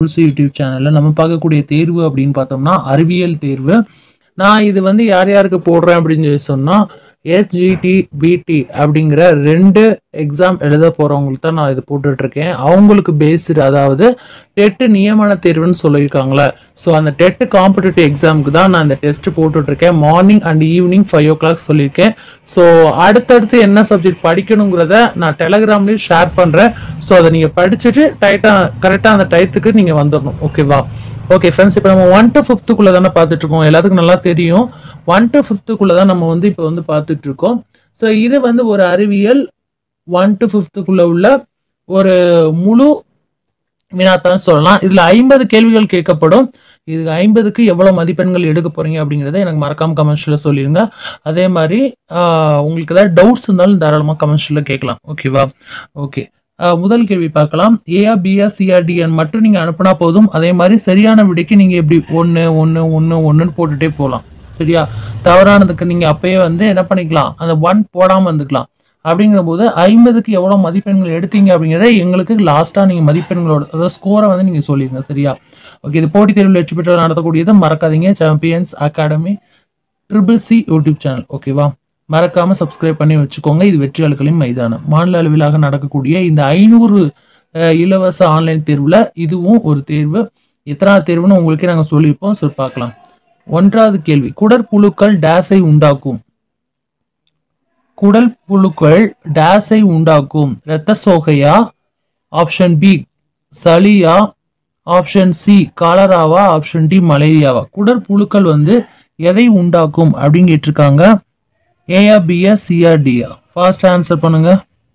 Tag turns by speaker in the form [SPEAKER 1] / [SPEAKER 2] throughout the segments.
[SPEAKER 1] Triple C YouTube சேனல்ல நம்ம பார்க்கக்கூடிய தேர்வு அப்படின்னு பார்த்தோம்னா அறிவியல் தேர்வு நான் இது வந்து யார் யாருக்கு போடுறேன் அப்படின்னு சொல்லி சொன்னா எஸ்ஜிடி பிடி அப்படிங்கிற ரெண்டு எக்ஸாம் எழுத போறவங்களுக்கு தான் நான் இது போட்டுட்டு இருக்கேன் அவங்களுக்கு பேஸ்டு அதாவது டெட் நியமன தேர்வுன்னு சொல்லியிருக்காங்களே ஸோ அந்த டெட் காம்படிட்டிவ் எக்ஸாமுக்கு தான் நான் இந்த டெஸ்ட் போட்டுட்டு இருக்கேன் morning and evening five o'clock சொல்லியிருக்கேன் ஸோ அடுத்தடுத்து என்ன சப்ஜெக்ட் படிக்கணுங்கிறத நான் டெலகிராம்லேயும் ஷேர் பண்ணுறேன் ஸோ அதை நீங்கள் படிச்சுட்டு டைட்டாக கரெக்டாக அந்த டயத்துக்கு நீங்கள் வந்துடணும் ஓகேவா ஓகே ஃப்ரெண்ட்ஸ் இப்போ நம்ம ஒன் டு ஃபிஃப்த்துக்குள்ளே தானே பார்த்துட்டு இருக்கோம் எல்லாத்துக்கும் நல்லா தெரியும் ஒன் டு ஃபிஃப்த்துக்குள்ளே தான் நம்ம வந்து இப்போ வந்து பார்த்துட்டு இருக்கோம் ஸோ இது வந்து ஒரு அறிவியல் ஒன் டு ஃபிஃப்த்துக்குள்ளே உள்ள ஒரு முழு வினாத்தான் சொல்லலாம் இதுல ஐம்பது கேள்விகள் கேட்கப்படும் இது ஐம்பதுக்கு எவ்வளவு மதிப்பெண்கள் எடுக்க போறீங்க அப்படிங்கறத எனக்கு மறக்காம கமெண்ட்ஸ்ல சொல்லிருங்க அதே மாதிரி ஆஹ், உங்களுக்கு ஏதாவது டவுட்ஸ் இருந்தாலும் தாராளமா கமெண்ட்ஸ்ல கேட்கலாம் ஓகேவா ஓகே முதல் கேள்வி பார்க்கலாம் ஏஆ பிஆ சிஆர்டிஎன் மட்டும் நீங்க அனுப்புனா போதும் அதே மாதிரி சரியான விடைக்கு நீங்க எப்படி ஒன்னு ஒன்னு ஒன்னு ஒன்னுன்னு போட்டுட்டே போகலாம் சரியா தவறானதுக்கு நீங்க அப்பயே வந்து என்ன பண்ணிக்கலாம் அந்த ஒன் போடாம வந்துக்கலாம் அப்படிங்கிற போது ஐம்பதுக்கு எவ்வளவு மதிப்பெண்கள் எடுத்தீங்க அப்படிங்கிறத எங்களுக்கு லாஸ்டா நீங்க மதிப்பெண்களோட அதாவது ஸ்கோரை வந்து நீங்க சொல்லிருங்க சரியா ஓகே இது போட்டித் தேர்வில் வெற்றி பெற்று நடத்தக்கூடியது மறக்காதீங்க Champions Academy triple C YouTube channel ஓகேவா மறக்காம சப்ஸ்கிரைப் பண்ணி வச்சுக்கோங்க இது வெற்றியாளர்களின் மைதானம் மாநில அளவிலாக நடக்கக்கூடிய இந்த ஐநூறு இலவச ஆன்லைன் தேர்வுல இதுவும் ஒரு தேர்வு எத்தனாவது தேர்வுன்னு உங்களுக்கே நாங்க சொல்லியிருப்போம் சொல்லி பார்க்கலாம் ஒன்றாவது கேள்வி குடற்புழுக்கள் டேஸை உண்டாக்கும் குடல் புழுக்கள் டேஸை உண்டாக்கும் இரத்த சோகையா ஆப்ஷன் பி சளியா ஆப்ஷன் சி காலராவா ஆப்ஷன் டி மலேரியாவா குடற்புழுக்கள் வந்து எதை உண்டாக்கும் அப்படின்னு கேட்டிருக்காங்க ஏஆ பிஆ சிஆ டியா ஃபாஸ்ட் ஆன்சர் பண்ணுங்க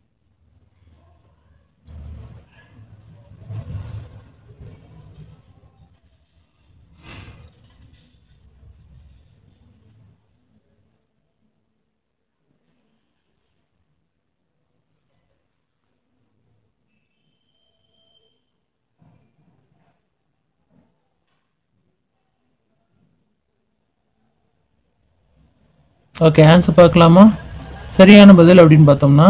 [SPEAKER 1] ஓகே ஆன்சர் பார்க்கலாமா சரியான பதில் அப்படின்னு பார்த்தோம்னா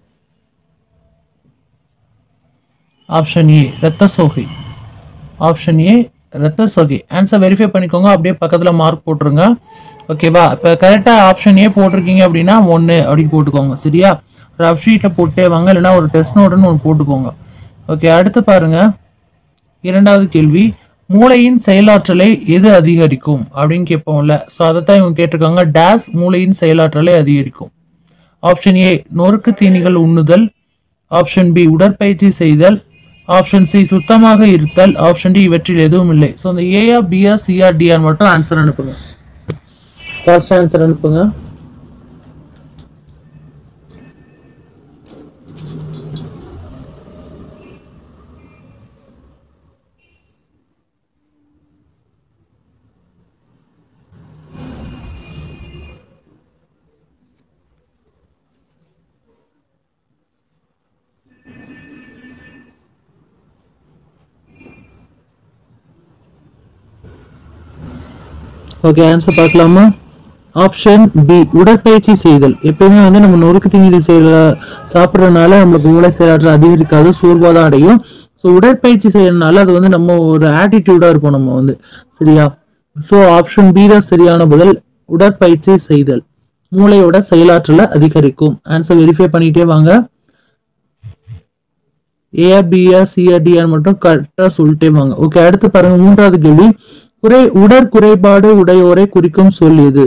[SPEAKER 1] ஆப்ஷன் ஏ ரத்த சோகை ஆப்ஷன் ஏ ரத்த சோகை ஆன்சர் வெரிஃபை பண்ணிக்கோங்க அப்படியே பக்கத்தில் மார்க் போட்டுருங்க ஓகேவா இப்போ கரெக்டாக ஆப்ஷன் ஏ போட்டிருக்கீங்க அப்படின்னா ஒன்று அப்படின்னு போட்டுக்கோங்க சரியா ரஃப் ஷீட்டில் போட்டே வாங்க இல்லைன்னா ஒரு டெஸ்ட் நோட்டுன்னு ஒன்று போட்டுக்கோங்க ஓகே அடுத்து பாருங்க இரண்டாவது கேள்வி மூளையின் செயலாற்றலை எது அதிகரிக்கும் அப்படின்னு கேட்போம்ல ஸோ அதைத்தான் இவங்க கேட்டிருக்காங்க டேஸ் மூளையின் செயலாற்றலை அதிகரிக்கும் ஆப்ஷன் ஏ நொறுக்கு தீனிகள் உண்ணுதல் ஆப்ஷன் பி உடற்பயிற்சி செய்தல் ஆப்ஷன் சி சுத்தமாக இருத்தல் ஆப்ஷன் டி இவற்றில் எதுவும் இல்லை ஸோ அந்த ஏஆ பிஆ சிஆர் டிஆர் மட்டும் ஆன்சர் அனுப்புங்க ஃபர்ஸ்ட் ஆன்சர் அனுப்புங்க ஓகே ஆன்சர் பார்க்கலாமா ஆப்ஷன் பி உடற்பயிற்சி செய்தல் எப்பயுமே வந்து நம்ம நொறுக்கு தீனி செய்யற சாப்பிட்றதுனால நம்மளுக்கு மூளை செயலாற்றல் அதிகரிக்காது சோர்வாக தான் அடையும் ஸோ உடற்பயிற்சி செய்யறதுனால அது வந்து நம்ம ஒரு ஆட்டிடியூடா இருக்கும் நம்ம வந்து சரியா ஸோ ஆப்ஷன் பி தான் சரியான பதில் உடற்பயிற்சி செய்தல் மூளையோட செயலாற்றலை அதிகரிக்கும் ஆன்சர் வெரிஃபை பண்ணிட்டே வாங்க ஏஆர்பிஆர் சிஆர்டிஆர் மட்டும் கரெக்டா சொல்லிட்டே வாங்க ஓகே அடுத்து பாருங்க மூன்றாவது கேள்வி குறை உடற்குறைபாடு உடையோரை குறிக்கும் சொல் எது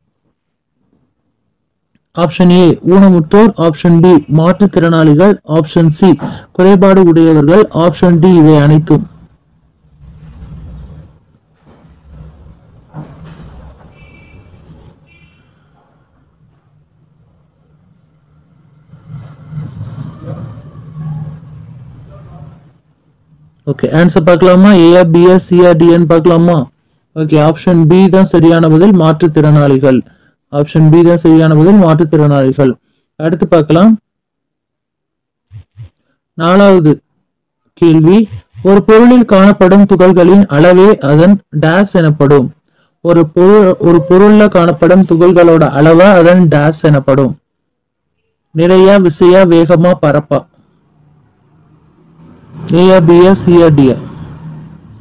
[SPEAKER 1] ஆப்ஷன் ஏ ஊனமுற்றோர் ஆப்ஷன் பி மாற்றுத்திறனாளிகள் ஆப்ஷன் சி குறைபாடு உடையவர்கள் ஆப்ஷன் டி இவை அனைத்தும் ஓகே ஆன்சர் பார்க்கலாமா ஏஆர் பிஆர் சிஆர் டிஎன் பார்க்கலாமா ஓகே ஆப்ஷன் பி தான் சரியான பதில் மாற்றுத்திறனாளிகள் ஆப்ஷன் பி தான் சரியான பதில் மாற்றுத்திறனாளிகள் அடுத்து பார்க்கலாம் நாலாவது கேள்வி ஒரு பொருளில் காணப்படும் துகள்களின் அளவே அதன் டேஸ் எனப்படும் ஒரு பொருள் ஒரு பொருள்ல காணப்படும் துகள்களோட அளவை அதன் டேஸ் எனப்படும் நிறைய விசையா வேகமா பரப்பா ஏஆ பிஆ சிஆ டிஆ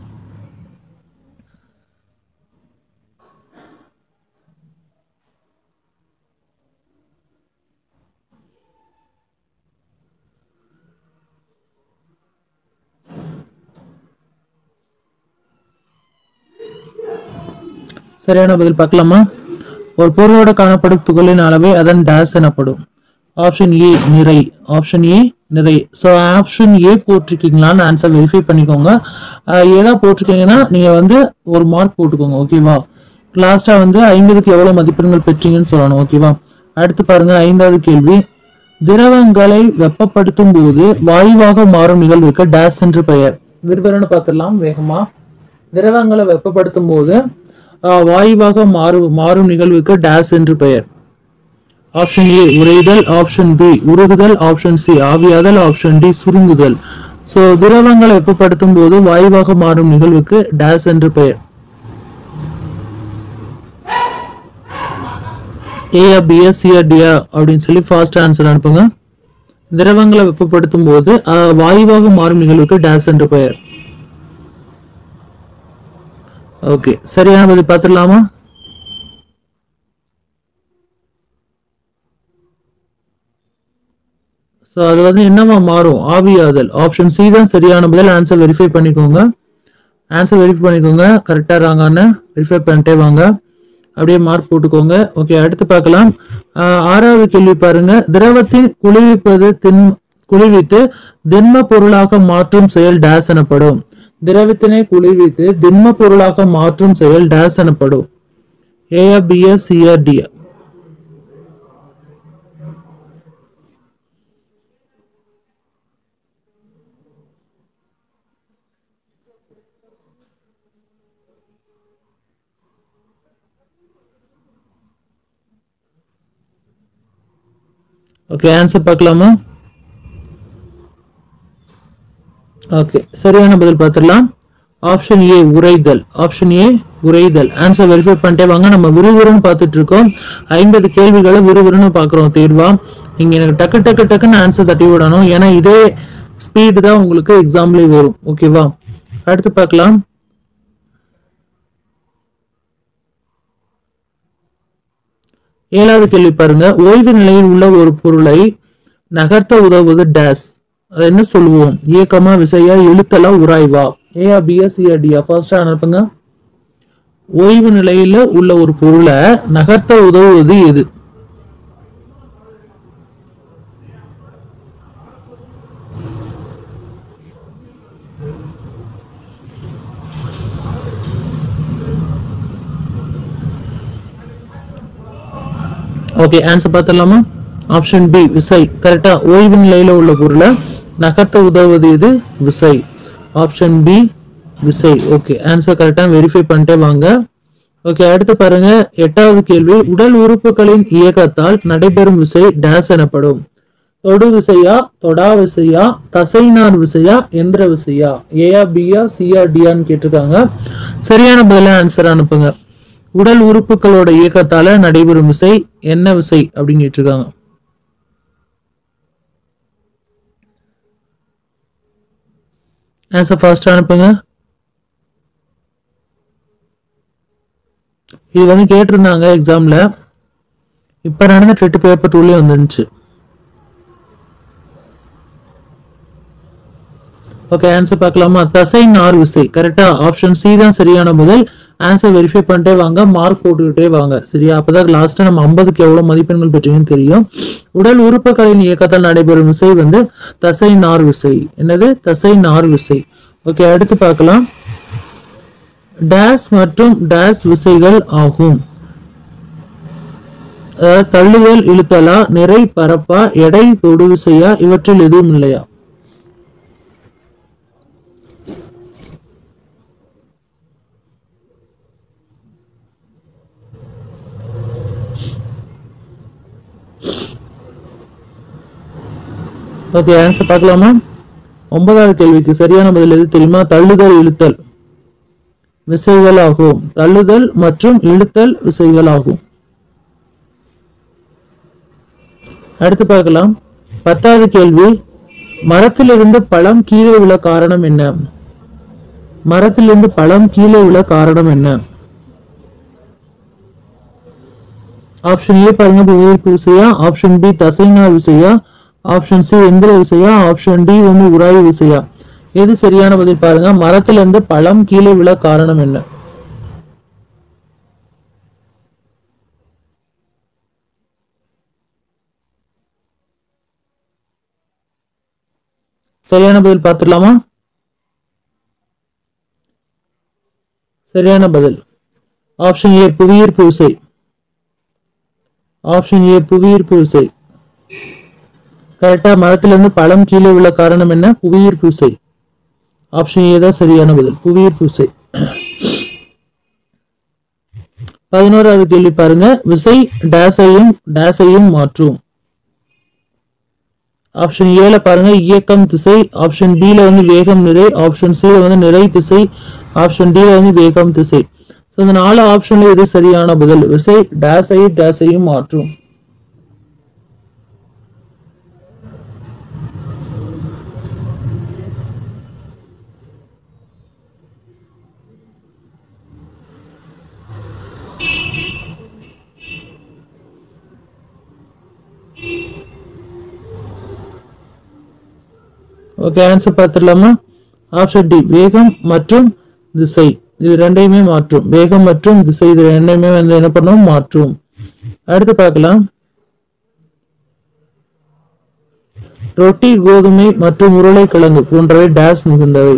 [SPEAKER 1] சரியான பதில் பார்க்கலாமா ஒரு பொருளோட காணப்படும் துகளின் அளவே அதன் டேஸ் எனப்படும் ஆப்ஷன் ஏ நிறை ஆப்ஷன் ஏ நிறை ஸோ ஆப்ஷன் ஏ போட்டிருக்கீங்களான்னு ஆன்சர் வெரிஃபை பண்ணிக்கோங்க அஹ் ஏதா போட்டிருக்கீங்கன்னா நீங்க வந்து ஒரு மார்க் போட்டுக்கோங்க ஓகேவா லாஸ்டா வந்து ஐம்பதுக்கு எவ்வளவு மதிப்பெண்கள் பெற்றீங்கன்னு சொல்லணும் ஓகேவா அடுத்து பாருங்க ஐந்தாவது கேள்வி திரவங்களை வெப்பப்படுத்தும் போது வாயுவாக மாறும் நிகழ்வுக்கு டேஸ் என்று பெயர் விறுவிறுன்னு பார்த்துடலாம் வேகமா திரவங்களை வெப்பப்படுத்தும் போது ஆஹ், வாயுவாக மாறு மாறும் நிகழ்வுக்கு டேஸ் என்று பெயர் ஆப்ஷன் ஏ உறைதல் ஆப்ஷன் பி உருகுதல் ஆப்ஷன் சி ஆவியாதல் ஆப்ஷன் டி சுருங்குதல் சோ திரவங்களை வெப்பப்படுத்தும் போது வாயுவாக மாறும் நிகழ்வுக்கு டேஸ் என்று பெயர் ஏயா பியா சியா டியா அப்படின்னு சொல்லி ஃபாஸ்ட் ஆன்சர் அனுப்புங்க திரவங்களை வெப்பப்படுத்தும் போது ஆஹ், வாயுவாக மாறும் நிகழ்வுக்கு டேஸ் என்று பெயர் ஓகே சரியான பதில் பார்த்துடலாமா ஸோ அது வந்து என்னவா மாறும் ஆவியாதல் ஆப்ஷன் சி தான் சரியான பதில் ஆன்சர் வெரிஃபை பண்ணிக்கோங்க ஆன்சர் வெரிஃபை பண்ணிக்கோங்க கரெக்டாக ராங்கன்னு வெரிஃபை பண்ணிட்டே வாங்க அப்படியே மார்க் போட்டுக்கோங்க ஓகே அடுத்து பார்க்கலாம் ஆஹ் ஆறாவது கேள்வி பாருங்க திரவத்தின் குளிர்விப்பது தின் குளிர்வித்து திண்ம பொருளாக மாற்றும் செயல் டேஸ் எனப்படும் திரவத்தினை குளிர்வித்து திண்ம பொருளாக மாற்றும் செயல் டேஸ் எனப்படும் ஏஆ பிஆ சிஆர் டிஆ ஓகே ஆன்சர் பார்க்கலாமா ஓகே சரியான பதில் பார்த்துடலாம் ஆப்ஷன் ஏ உறைதல் ஆப்ஷன் ஏ உறைதல் ஆன்சர் வெரிஃபை பண்ணிட்டே வாங்க நம்ம விறுவிறுன்னு பார்த்துட்டு இருக்கோம் ஐம்பது கேள்விகளை விறுவிறுன்னு பார்க்குறோம் தேர்வா நீங்க எனக்கு டக்கு டக்கு டக்குன்னு ஆன்சர் தட்டி விடணும் ஏன்னா இதே ஸ்பீடு தான் உங்களுக்கு எக்ஸாம்லேயே வரும் ஓகேவா அடுத்து பார்க்கலாம் ஏழாவது கேள்வி பாருங்க ஓய்வு நிலையில் உள்ள ஒரு பொருளை நகர்த்த உதவுவது டேஸ் அது என்ன சொல்லுவோம் இயக்கமா விசையா இழுத்தலா உராய்வா ஏஆ பிஆ சிஆ டிஆ ஃபர்ஸ்ட் அனுப்புங்க ஓய்வு நிலையில உள்ள ஒரு பொருளை நகர்த்த உதவுவது எது ஓகே ஆன்சர் பார்த்துடலாமா ஆப்ஷன் பி விசை கரெக்டா ஓய்வு நிலையில உள்ள பொருளை நகர்த்த உதவுவது இது விசை ஆப்ஷன் பி விசை ஓகே ஆன்சர் கரெக்டா வெரிஃபை பண்ணிட்டே வாங்க ஓகே அடுத்து பாருங்க எட்டாவது கேள்வி உடல் உறுப்புகளின் இயக்கத்தால் நடைபெறும் விசை டேஸ் எனப்படும் தொடு விசையா தொடா விசையா தசைநார் விசையா எந்திர விசையா ஏயா பியா சியா டியான்னு கேட்டிருக்காங்க சரியான பதில ஆன்சர் அனுப்புங்க உடல் உறுப்புகளோட இயக்கத்தால நடைபெறும் விசை என்ன விசை அப்படின்னு கேட்டிருக்காங்க ஆன்சர் ஃபர்ஸ்ட் அனுப்புங்க இது வந்து கேட்டிருந்தாங்க எக்ஸாம்ல இப்ப நடந்த டெட் பேப்பர் டூலயே வந்துருந்துச்சு ஓகே ஆன்சர் பார்க்கலாமா தசை நார் விசை கரெக்டா ஆப்ஷன் சி தான் சரியான பதில் ஆன்சர் வெரிஃபை பண்ணிட்டே வாங்க மார்க் போட்டுக்கிட்டே வாங்க சரியா அப்பதான் லாஸ்டா நம்ம ஐம்பதுக்கு எவ்வளவு மதிப்பெண்கள் பெற்றீங்கன்னு தெரியும் உடல் உறுப்புகளின் இயக்கத்தால் நடைபெறும் விசை வந்து தசை நார் விசை என்னது தசை நார் விசை ஓகே அடுத்து பார்க்கலாம் டேஸ் மற்றும் டேஸ் விசைகள் ஆகும் அதாவது தள்ளுதல் இழுத்தலா நிறை பரப்பா எடை தொடு விசையா இவற்றில் எதுவும் இல்லையா ஓகே ஆன்சர் பார்க்கலாமா ஒன்பதாவது கேள்விக்கு சரியான பதில் எது தெரியுமா தள்ளுதல் இழுத்தல் விசைகள் ஆகும் தள்ளுதல் மற்றும் இழுத்தல் விசைகள் ஆகும் அடுத்து பார்க்கலாம் பத்தாவது கேள்வி மரத்திலிருந்து பழம் கீழே விழ காரணம் என்ன மரத்திலிருந்து பழம் கீழே விழ காரணம் என்ன ஆப்ஷன் ஏ பாருங்க புவியீர்ப்பு விசையா ஆப்ஷன் பி தசைநார் விசையா ஆப்ஷன் சி எந்திர விசையா ஆப்ஷன் டி வந்து உராய்வு விசையா எது சரியான பதில் பாருங்க மரத்துல இருந்து பழம் கீழே விழ காரணம் என்ன சரியான பதில் பார்த்துடலாமா சரியான பதில் ஆப்ஷன் ஏ புவியீர்ப்பு விசை ஆப்ஷன் ஏ புவியீர்ப்பு விசை கரெக்டா மரத்துல இருந்து பழம் கீழே உள்ள காரணம் என்ன புவியீர்ப்பு விசை ஆப்ஷன் ஏ தான் சரியான பதில் புவியீர்ப்பு விசை பதினோராவது கேள்வி பாருங்க விசை டேஸையும் டேஸையும் மாற்றும் ஆப்ஷன் ஏல பாருங்க இயக்கம் திசை ஆப்ஷன் பி ல வந்து வேகம் நிறை ஆப்ஷன் சி ல வந்து நிறை திசை ஆப்ஷன் டி ல வந்து வேகம் திசை ஸோ இந்த நாலு ஆப்ஷன்ல எது சரியான பதில் விசை டேஸை டேஸையும் மாற்றும் ஓகே ஆன்சர் பார்த்துடலாமா ஆப்ஷன் டி வேகம் மற்றும் திசை இது ரெண்டையுமே மாற்றும் வேகம் மற்றும் திசை இது ரெண்டையுமே வந்து என்ன பண்ணும் மாற்றும் அடுத்து பார்க்கலாம் ரொட்டி கோதுமை மற்றும் உருளைக்கிழங்கு போன்றவை டேஸ் மிகுந்தவை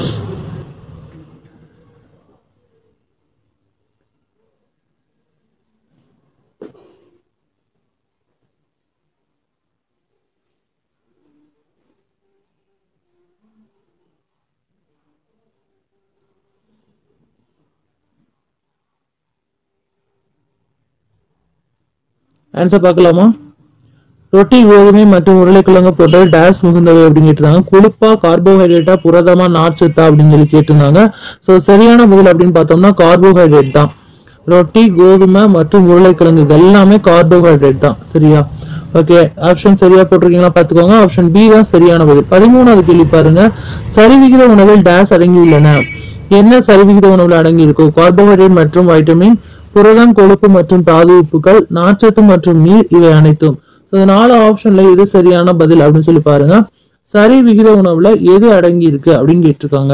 [SPEAKER 1] ஆன்சர் பார்க்கலாமா ரொட்டி கோதுமை மற்றும் உருளைக்கிழங்கு போன்ற டேஸ் மிகுந்தவை அப்படின்னு கேட்டிருந்தாங்க கொழுப்பா கார்போஹைட்ரேட்டா புரதமா நார்ச்சத்தா அப்படின்னு சொல்லி கேட்டிருந்தாங்க ஸோ சரியான பதில் அப்படின்னு பார்த்தோம்னா கார்போஹைட்ரேட் தான் ரொட்டி கோதுமை மற்றும் உருளைக்கிழங்கு இது எல்லாமே கார்போஹைட்ரேட் தான் சரியா ஓகே ஆப்ஷன் சரியா போட்டிருக்கீங்களா பார்த்துக்கோங்க ஆப்ஷன் பி தான் சரியான பதில் பதிமூணாவது கேள்வி பாருங்க சரிவிகித உணவில் டேஸ் அடங்கியுள்ளன என்ன சரிவிகித உணவுல அடங்கி இருக்கும் கார்போஹைட்ரேட் மற்றும் வைட்டமின் புரதம் கொழுப்பு மற்றும் தாது உப்புகள் நார்ச்சத்து மற்றும் நீர் இவை அனைத்தும் ஸோ இந்த நாலு ஆப்ஷன்ல எது சரியான பதில் அப்படின்னு சொல்லி பாருங்க சரி விகித உணவுல எது அடங்கி இருக்கு அப்படின்னு கேட்டிருக்காங்க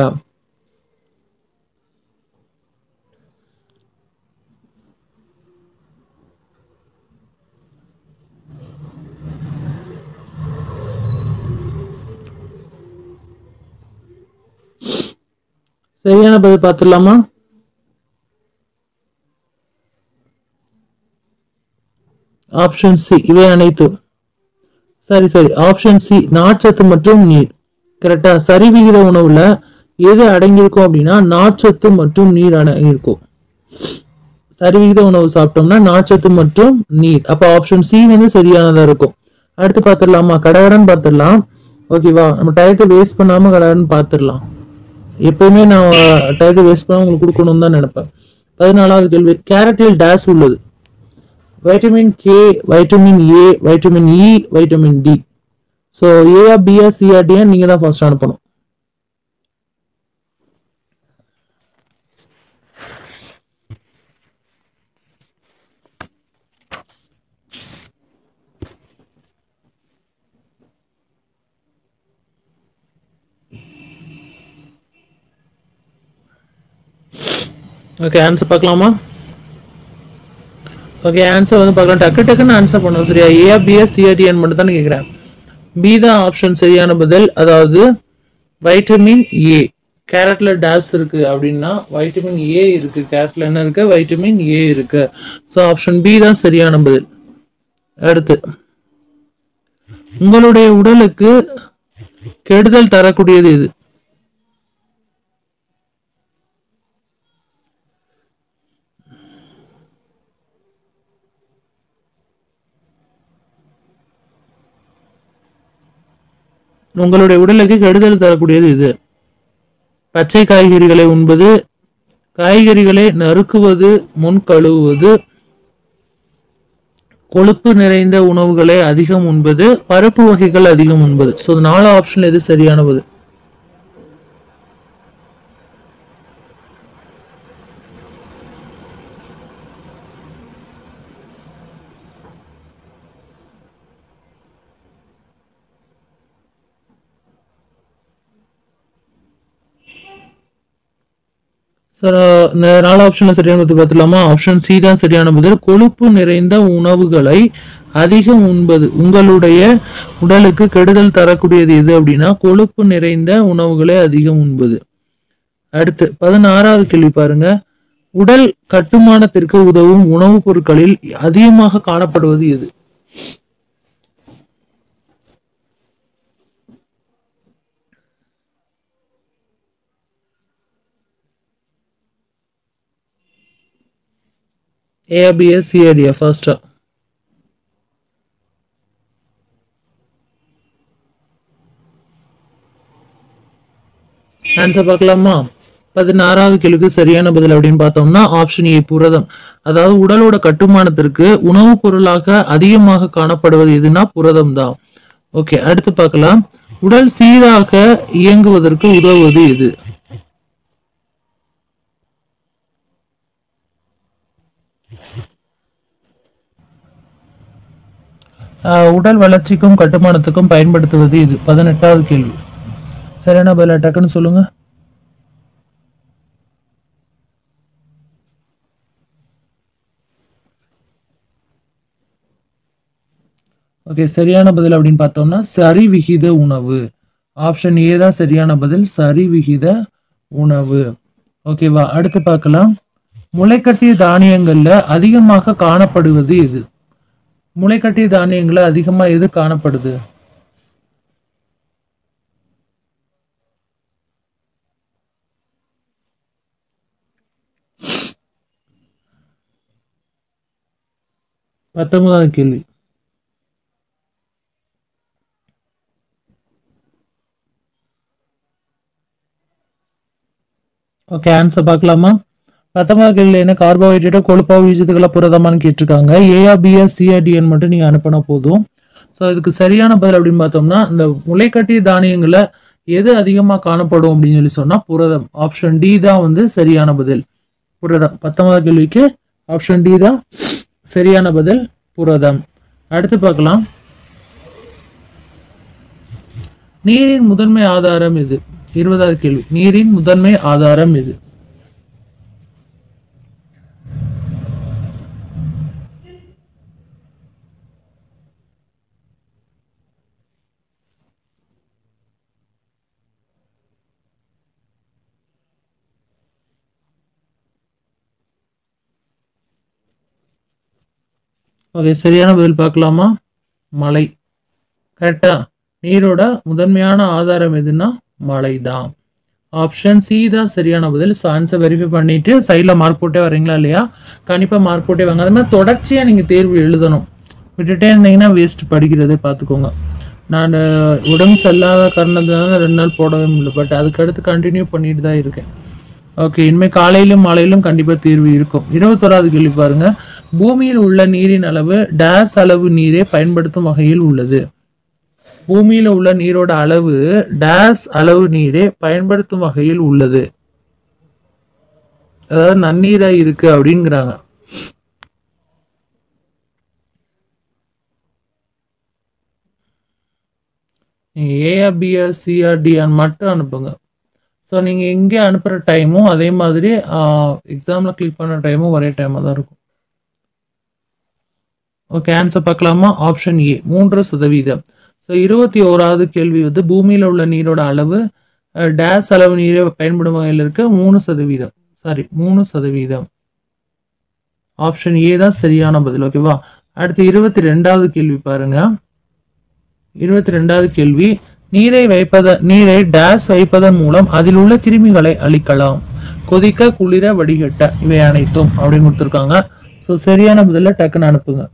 [SPEAKER 1] சரியான பதில் பார்த்துடலாமா ஆப்ஷன் சி இவை அனைத்தும் சரி சரி ஆப்ஷன் சி நார்ச்சத்து மற்றும் நீர் கரெக்டா சரிவிகித உணவுல எது அடங்கியிருக்கும் அப்படின்னா நார்ச்சத்து மற்றும் நீர் அடங்கியிருக்கும் சரிவிகித உணவு சாப்பிட்டோம்னா நார்ச்சத்து மற்றும் நீர் அப்ப ஆப்ஷன் சி வந்து சரியானதா இருக்கும் அடுத்து பார்த்துடலாமா கடகடன் பார்த்துடலாம் ஓகேவா நம்ம டயத்தை வேஸ்ட் பண்ணாம கடகடன் பார்த்துடலாம் எப்பவுமே நான் டயத்தை வேஸ்ட் பண்ணாம உங்களுக்கு கொடுக்கணும்னு தான் நினைப்பேன் பதினாலாவது கேள்வி கேரட்டில் டேஸ் உள்ளது vitamin K vitamin A vitamin E vitamin D so ஏஆ பிஆ சிஆ டிஆ நீங்க தான் ஃபர்ஸ்ட் அனுப்பணும் ஓகே ஆன்சர் பார்க்கலாமா ஓகே ஆன்சர் வந்து பார்க்கலாம் டக்கு டக்குன்னு ஆன்சர் பண்ணுவோம் சரியா ஏஆ பிஆ சிஆர்டிஎன் மட்டும் தான் கேட்குறேன் பி தான் ஆப்ஷன் சரியான பதில் அதாவது வைட்டமின் ஏ கேரட்ல டேஸ் இருக்கு அப்படின்னா வைட்டமின் ஏ இருக்கு கேரட்ல என்ன இருக்கு வைட்டமின் ஏ இருக்கு ஸோ ஆப்ஷன் பி தான் சரியான பதில் அடுத்து உங்களுடைய உடலுக்கு கெடுதல் தரக்கூடியது இது உங்களுடைய உடலுக்கு கெடுதல் தரக்கூடியது இது பச்சை காய்கறிகளை உண்பது காய்கறிகளை நறுக்குவது முன் கழுவுவது கொழுப்பு நிறைந்த உணவுகளை அதிகம் உண்பது பருப்பு வகைகள் அதிகம் உண்பது ஸோ நாலு ஆப்ஷன் எது சரியானது சார் இந்த நாலு ஆப்ஷன்ல சரியான பதில் பார்த்துலாமா ஆப்ஷன் சி தான் சரியான பதில் கொழுப்பு நிறைந்த உணவுகளை அதிகம் உண்பது உங்களுடைய உடலுக்கு கெடுதல் தரக்கூடியது எது அப்படின்னா கொழுப்பு நிறைந்த உணவுகளை அதிகம் உண்பது அடுத்து பதினாறாவது கேள்வி பாருங்க உடல் கட்டுமானத்திற்கு உதவும் உணவுப் பொருட்களில் அதிகமாக காணப்படுவது எது ஏபிஎஸ் சிஏடியா ஃபர்ஸ்டா ஆன்சர் பார்க்கலாமா பதினாறாவது கேள்விக்கு சரியான பதில் அப்படின்னு பார்த்தோம்னா ஆப்ஷன் ஏ புரதம் அதாவது உடலோட கட்டுமானத்திற்கு உணவுப் பொருளாக அதிகமாக காணப்படுவது எதுனா புரதம் தான் ஓகே அடுத்து பார்க்கலாம் உடல் சீராக இயங்குவதற்கு உதவுவது எது ஆஹ் உடல் வளர்ச்சிக்கும் கட்டுமானத்துக்கும் பயன்படுத்துவது இது பதினெட்டாவது கேள்வி சரியான பதில் டக்குன்னு சொல்லுங்க ஓகே சரியான பதில் அப்படின்னு பார்த்தோம்னா சரி விகித உணவு ஆப்ஷன் ஏ தான் சரியான பதில் சரி விகித உணவு ஓகேவா அடுத்து பார்க்கலாம் முளைக்கட்டிய தானியங்கள்ல அதிகமாக காணப்படுவது எது முளைக்கட்டிய தானியங்கள்ல அதிகமா எது காணப்படுது பத்தொன்பதாவது கேள்வி ஓகே ஆன்சர் பார்க்கலாமா பத்தொன்பதாவது கேள்வி என்ன கார்போஹைட்ரேட்டோ கொழுப்பா வீச்சத்துக்களை புரதமான்னு கேட்டிருக்காங்க ஏஆ பிஆர் சிஆர்டிஎன் மட்டும் நீங்க அனுப்பினா போதும் ஸோ இதுக்கு சரியான பதில் அப்படின்னு பார்த்தோம்னா இந்த முளைக்கட்டிய தானியங்களை எது அதிகமாக காணப்படும் அப்படின்னு சொல்லி சொன்னா புரதம் ஆப்ஷன் டி தான் வந்து சரியான பதில் புரதம் பத்தொன்பதாவது கேள்விக்கு ஆப்ஷன் டி தான் சரியான பதில் புரதம் அடுத்து பார்க்கலாம் நீரின் முதன்மை ஆதாரம் எது இருபதாவது கேள்வி நீரின் முதன்மை ஆதாரம் எது ஓகே சரியான பதில் பார்க்கலாமா மழை கரெக்டா நீரோட முதன்மையான ஆதாரம் எதுன்னா மழை தான் ஆப்ஷன் சி தான் சரியான பதில் ஸோ ஆன்சர் வெரிஃபை பண்ணிட்டு சைடில் மார்க் போட்டே வரீங்களா இல்லையா கண்டிப்பாக மார்க் போட்டே வாங்க அது மாதிரி தொடர்ச்சியாக நீங்கள் தேர்வு எழுதணும் விட்டுட்டே இருந்தீங்கன்னா வேஸ்ட் படிக்கிறதே பார்த்துக்கோங்க நான் உடம்பு சரியில்லாத காரணத்தினால ரெண்டு நாள் போடவே முடியல பட் அதுக்கடுத்து கண்டினியூ பண்ணிட்டு தான் இருக்கேன் ஓகே இனிமேல் காலையிலும் மாலையிலும் கண்டிப்பாக தீர்வு இருக்கும் இருபத்தோராவது கேள்வி பாருங்க பூமியில் உள்ள நீரின் அளவு டேஸ் அளவு நீரை பயன்படுத்தும் வகையில் உள்ளது பூமியில உள்ள நீரோட அளவு டேஸ் அளவு நீரை பயன்படுத்தும் வகையில் உள்ளது அதாவது நன்னீரா இருக்கு அப்படிங்கிறாங்க நீங்க ஏஆர் பிஆர் சிஆர்டிஆர் மட்டும் அனுப்புங்க ஸோ நீங்கள் எங்கே அனுப்புகிற டைமும் அதே மாதிரி எக்ஸாமில் கிளிக் பண்ண டைமும் ஒரே டைமாக தான் இருக்கும் ஓகே ஆன்சர் பார்க்கலாமா ஆப்ஷன் ஏ மூன்று சதவீதம் ஸோ இருபத்தி ஓராவது கேள்வி வந்து பூமியில் உள்ள நீரோட அளவு டேஸ் அளவு நீரை பயன்படும் வகையில் இருக்க மூணு சதவீதம் சாரி மூணு சதவீதம் ஆப்ஷன் ஏ தான் சரியான பதில் ஓகேவா அடுத்து இருபத்தி ரெண்டாவது கேள்வி பாருங்க இருபத்தி ரெண்டாவது கேள்வி நீரை வைப்பத நீரை டேஸ் வைப்பதன் மூலம் அதில் உள்ள கிருமிகளை அழிக்கலாம் கொதிக்க குளிர வடிகட்ட இவை அனைத்தும் அப்படின்னு கொடுத்துருக்காங்க ஸோ சரியான பதில டக்குன்னு அனுப்புங்க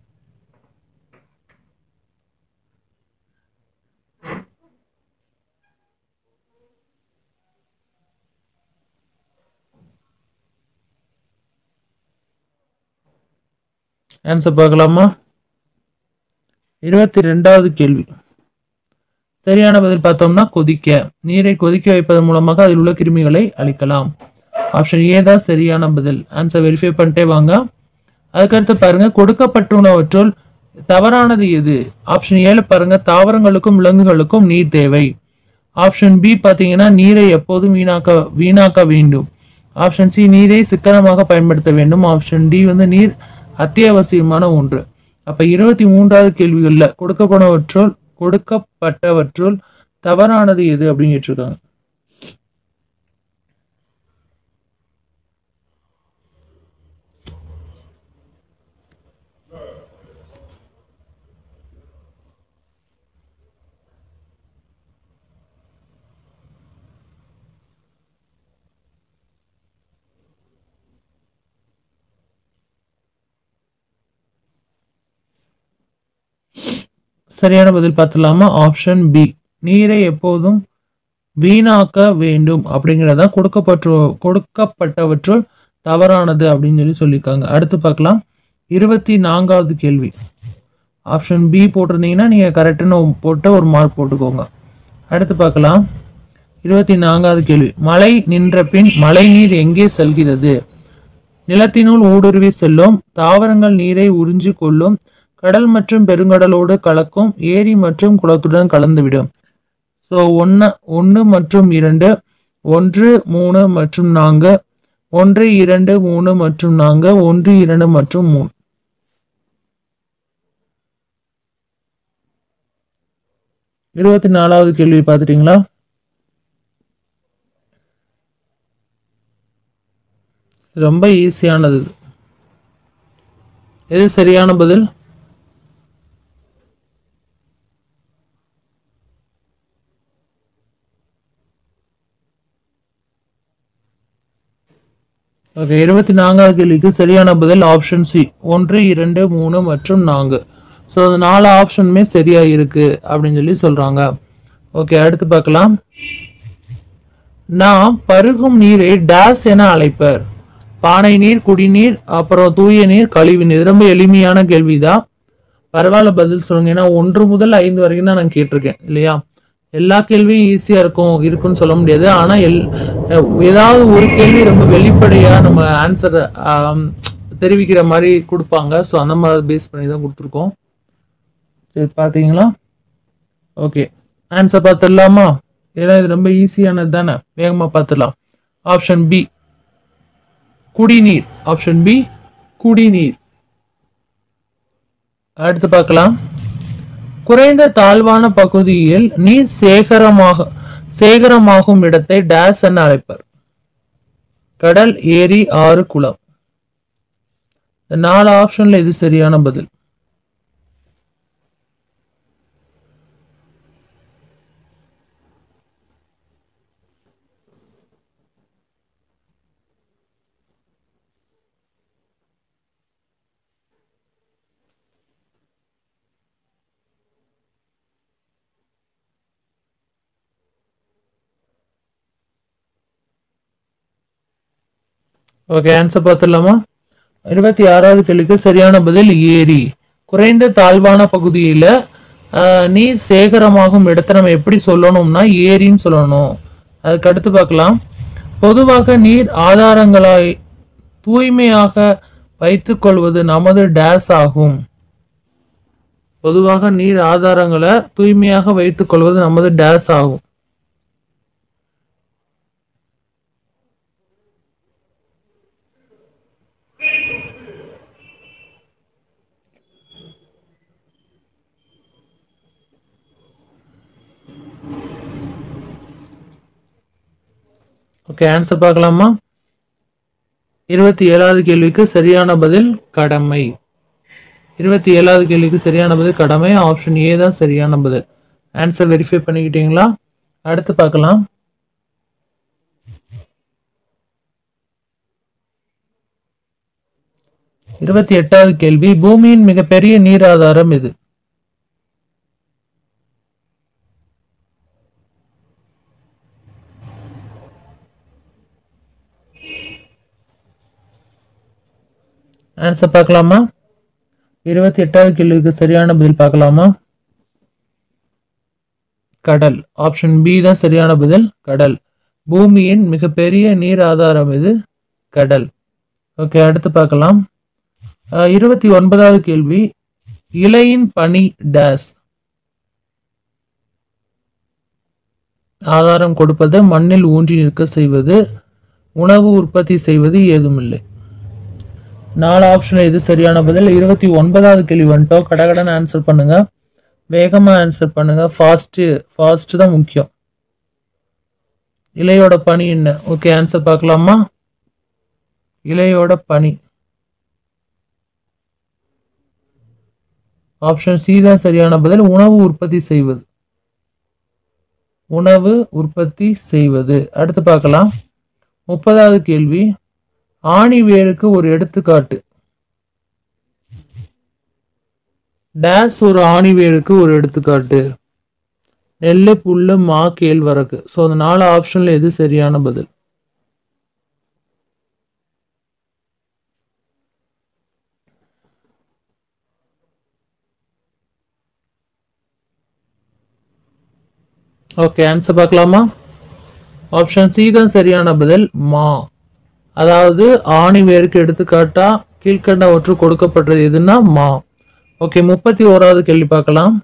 [SPEAKER 1] ஆன்சர் பார்க்கலாமா இருபத்தி ரெண்டாவது கேள்வி சரியான பதில் பார்த்தோம்னா கொதிக்க நீரை கொதிக்க வைப்பதன் மூலமாக அதில் உள்ள கிருமிகளை அழிக்கலாம் ஆப்ஷன் ஏ தான் சரியான பதில் ஆன்சர் வெரிஃபை பண்ணிட்டே வாங்க அதுக்கடுத்து பாருங்க கொடுக்கப்பட்டுள்ளவற்றுள் தவறானது எது ஆப்ஷன் ஏழு பாருங்க தாவரங்களுக்கும் விலங்குகளுக்கும் நீர் தேவை ஆப்ஷன் பி பார்த்தீங்கன்னா நீரை எப்போதும் வீணாக்க வீணாக்க வேண்டும் ஆப்ஷன் சி நீரை சிக்கனமாக பயன்படுத்த வேண்டும் ஆப்ஷன் டி வந்து நீர் அத்தியாவசியமான ஒன்று அப்ப இருபத்தி மூன்றாவது கேள்விகள்ல கொடுக்கப்பனவற்றுள் கொடுக்கப்பட்டவற்றுள் தவறானது எது அப்படின்னு கேட்டிருக்காங்க சரியான பதில் பார்த்துலாமா ஆப்ஷன் பி நீரை எப்போதும் வீணாக்க வேண்டும் அப்படிங்கிறதா கொடுக்கப்பட்டு கொடுக்கப்பட்டவற்றுள் தவறானது அப்படின்னு சொல்லி சொல்லியிருக்காங்க அடுத்து பார்க்கலாம் இருபத்தி நான்காவது கேள்வி ஆப்ஷன் பி போட்டிருந்தீங்கன்னா நீங்கள் கரெக்டுன்னு போட்டு ஒரு மார்க் போட்டுக்கோங்க அடுத்து பார்க்கலாம் இருபத்தி நான்காவது கேள்வி மழை நின்ற பின் மழை நீர் எங்கே செல்கிறது நிலத்தினுள் ஊடுருவி செல்லும் தாவரங்கள் நீரை உறிஞ்சி கொள்ளும் கடல் மற்றும் பெருங்கடலோடு கலக்கும் ஏரி மற்றும் குளத்துடன் கலந்துவிடும் ஸோ ஒன்று ஒன்று மற்றும் இரண்டு ஒன்று மூணு மற்றும் நான்கு ஒன்று இரண்டு மூணு மற்றும் நான்கு ஒன்று இரண்டு மற்றும் மூணு இருபத்தி நாலாவது கேள்வி பார்த்துட்டீங்களா ரொம்ப ஈஸியானது இது. எது சரியான பதில் ஓகே இருபத்தி நான்காவது கேள்விக்கு சரியான பதில் ஆப்ஷன் சி ஒன்று இரண்டு மூணு மற்றும் நான்கு ஸோ அந்த நாலு ஆப்ஷனுமே சரியா இருக்கு அப்படின்னு சொல்லி சொல்றாங்க ஓகே அடுத்து பார்க்கலாம் நாம் பருகும் நீரை டேஸ் என அழைப்பர் பானை நீர் குடிநீர் அப்புறம் தூய நீர் கழிவு நீர் ரொம்ப எளிமையான கேள்விதான் பரவாயில்ல பதில் சொல்லுங்க ஏன்னா ஒன்று முதல் ஐந்து வரைக்கும் தான் நான் கேட்டிருக்கேன் இல்லையா எல்லா கேள்வியும் ஈஸியா இருக்கும் இருக்குன்னு சொல்ல முடியாது ஆனா எல் அஹ் ஏதாவது ஒரு கேள்வி ரொம்ப வெளிப்படையா நம்ம ஆன்சர் தெரிவிக்கிற மாதிரி கொடுப்பாங்க ஸோ அந்த மாதிரி பேஸ் பண்ணி தான் கொடுத்துருக்கோம் சரி பார்த்தீங்களா ஓகே ஆன்சர் பார்த்துடலாமா ஏன்னா இது ரொம்ப ஈஸியானது தானே வேகமாக பார்த்துடலாம் ஆப்ஷன் பி குடிநீர் ஆப்ஷன் பி குடிநீர் அடுத்து பார்க்கலாம் குறைந்த தாழ்வான பகுதியில் நீர் சேகரமாக சேகரமாகும் இடத்தை டேஸ் என அழைப்பர் கடல் ஏரி ஆறு குளம் இந்த நாலு ஆப்ஷன்ல இது சரியான பதில் ஓகே ஆன்சர் பார்த்துடலாமா இருபத்தி ஆறாவது கேள்விக்கு சரியான பதில் ஏரி குறைந்த தாழ்வான பகுதியில ஆஹ், நீர் சேகரமாகும் இடத்தை நம்ம எப்படி சொல்லணும்னா ஏரின்னு சொல்லணும் அதுக்கு அடுத்து பார்க்கலாம் பொதுவாக நீர் ஆதாரங்களாய் தூய்மையாக வைத்துக் கொள்வது நமது டேஸ் ஆகும் பொதுவாக நீர் ஆதாரங்களை தூய்மையாக வைத்துக் கொள்வது நமது டேஸ் ஆகும் ஓகே ஆன்சர் பார்க்கலாமா இருபத்தி ஏழாவது கேள்விக்கு சரியான பதில் கடமை இருபத்தி ஏழாவது கேள்விக்கு சரியான பதில் கடமை ஆப்ஷன் ஏ தான் சரியான பதில் ஆன்சர் வெரிஃபை பண்ணிக்கிட்டீங்களா அடுத்து பார்க்கலாம் இருபத்தி எட்டாவது கேள்வி பூமியின் மிகப்பெரிய நீர் ஆதாரம் எது ஆன்சர் பார்க்கலாமா இருபத்தி எட்டாவது கேள்விக்கு சரியான பதில் பார்க்கலாமா கடல் ஆப்ஷன் பி தான் சரியான பதில் கடல் பூமியின் மிகப்பெரிய நீர் ஆதாரம் இது கடல் ஓகே அடுத்து பார்க்கலாம் அஹ், இருபத்தி ஒன்பதாவது கேள்வி இலையின் பனி டேஸ் ஆதாரம் கொடுப்பது மண்ணில் ஊன்றி நிற்க செய்வது உணவு உற்பத்தி செய்வது ஏதுமில்லை நாலு ஆப்ஷன்ல எது சரியான பதில் இருபத்தி ஒன்பதாவது கேள்வி வந்துட்டோம் கடகடன் ஆன்சர் பண்ணுங்க வேகமா ஆன்சர் பண்ணுங்க ஃபாஸ்ட் ஃபாஸ்ட் தான் முக்கியம் இலையோட பணி என்ன ஓகே ஆன்சர் பார்க்கலாமா இலையோட பணி ஆப்ஷன் சி தான் சரியான பதில் உணவு உற்பத்தி செய்வது உணவு உற்பத்தி செய்வது அடுத்து பார்க்கலாம் முப்பதாவது கேள்வி ஆணி வேருக்கு ஒரு எடுத்துக்காட்டு டேஸ் ஒரு ஆணி வேருக்கு ஒரு எடுத்துக்காட்டு நெல்லு புல்லு மா கேழ்வரகு ஸோ அந்த நாலு ஆப்ஷன்ல எது சரியான பதில் ஓகே ஆன்சர் பார்க்கலாமா ஆப்ஷன் சி தான் சரியான பதில் மா அதாவது ஆணி வேருக்கு எடுத்துக்காட்டா கீழ்கண்ட ஒன்று கொடுக்கப்பட்டது எதுன்னா மா ஓகே முப்பத்தி ஓராவது கேள்வி பார்க்கலாம்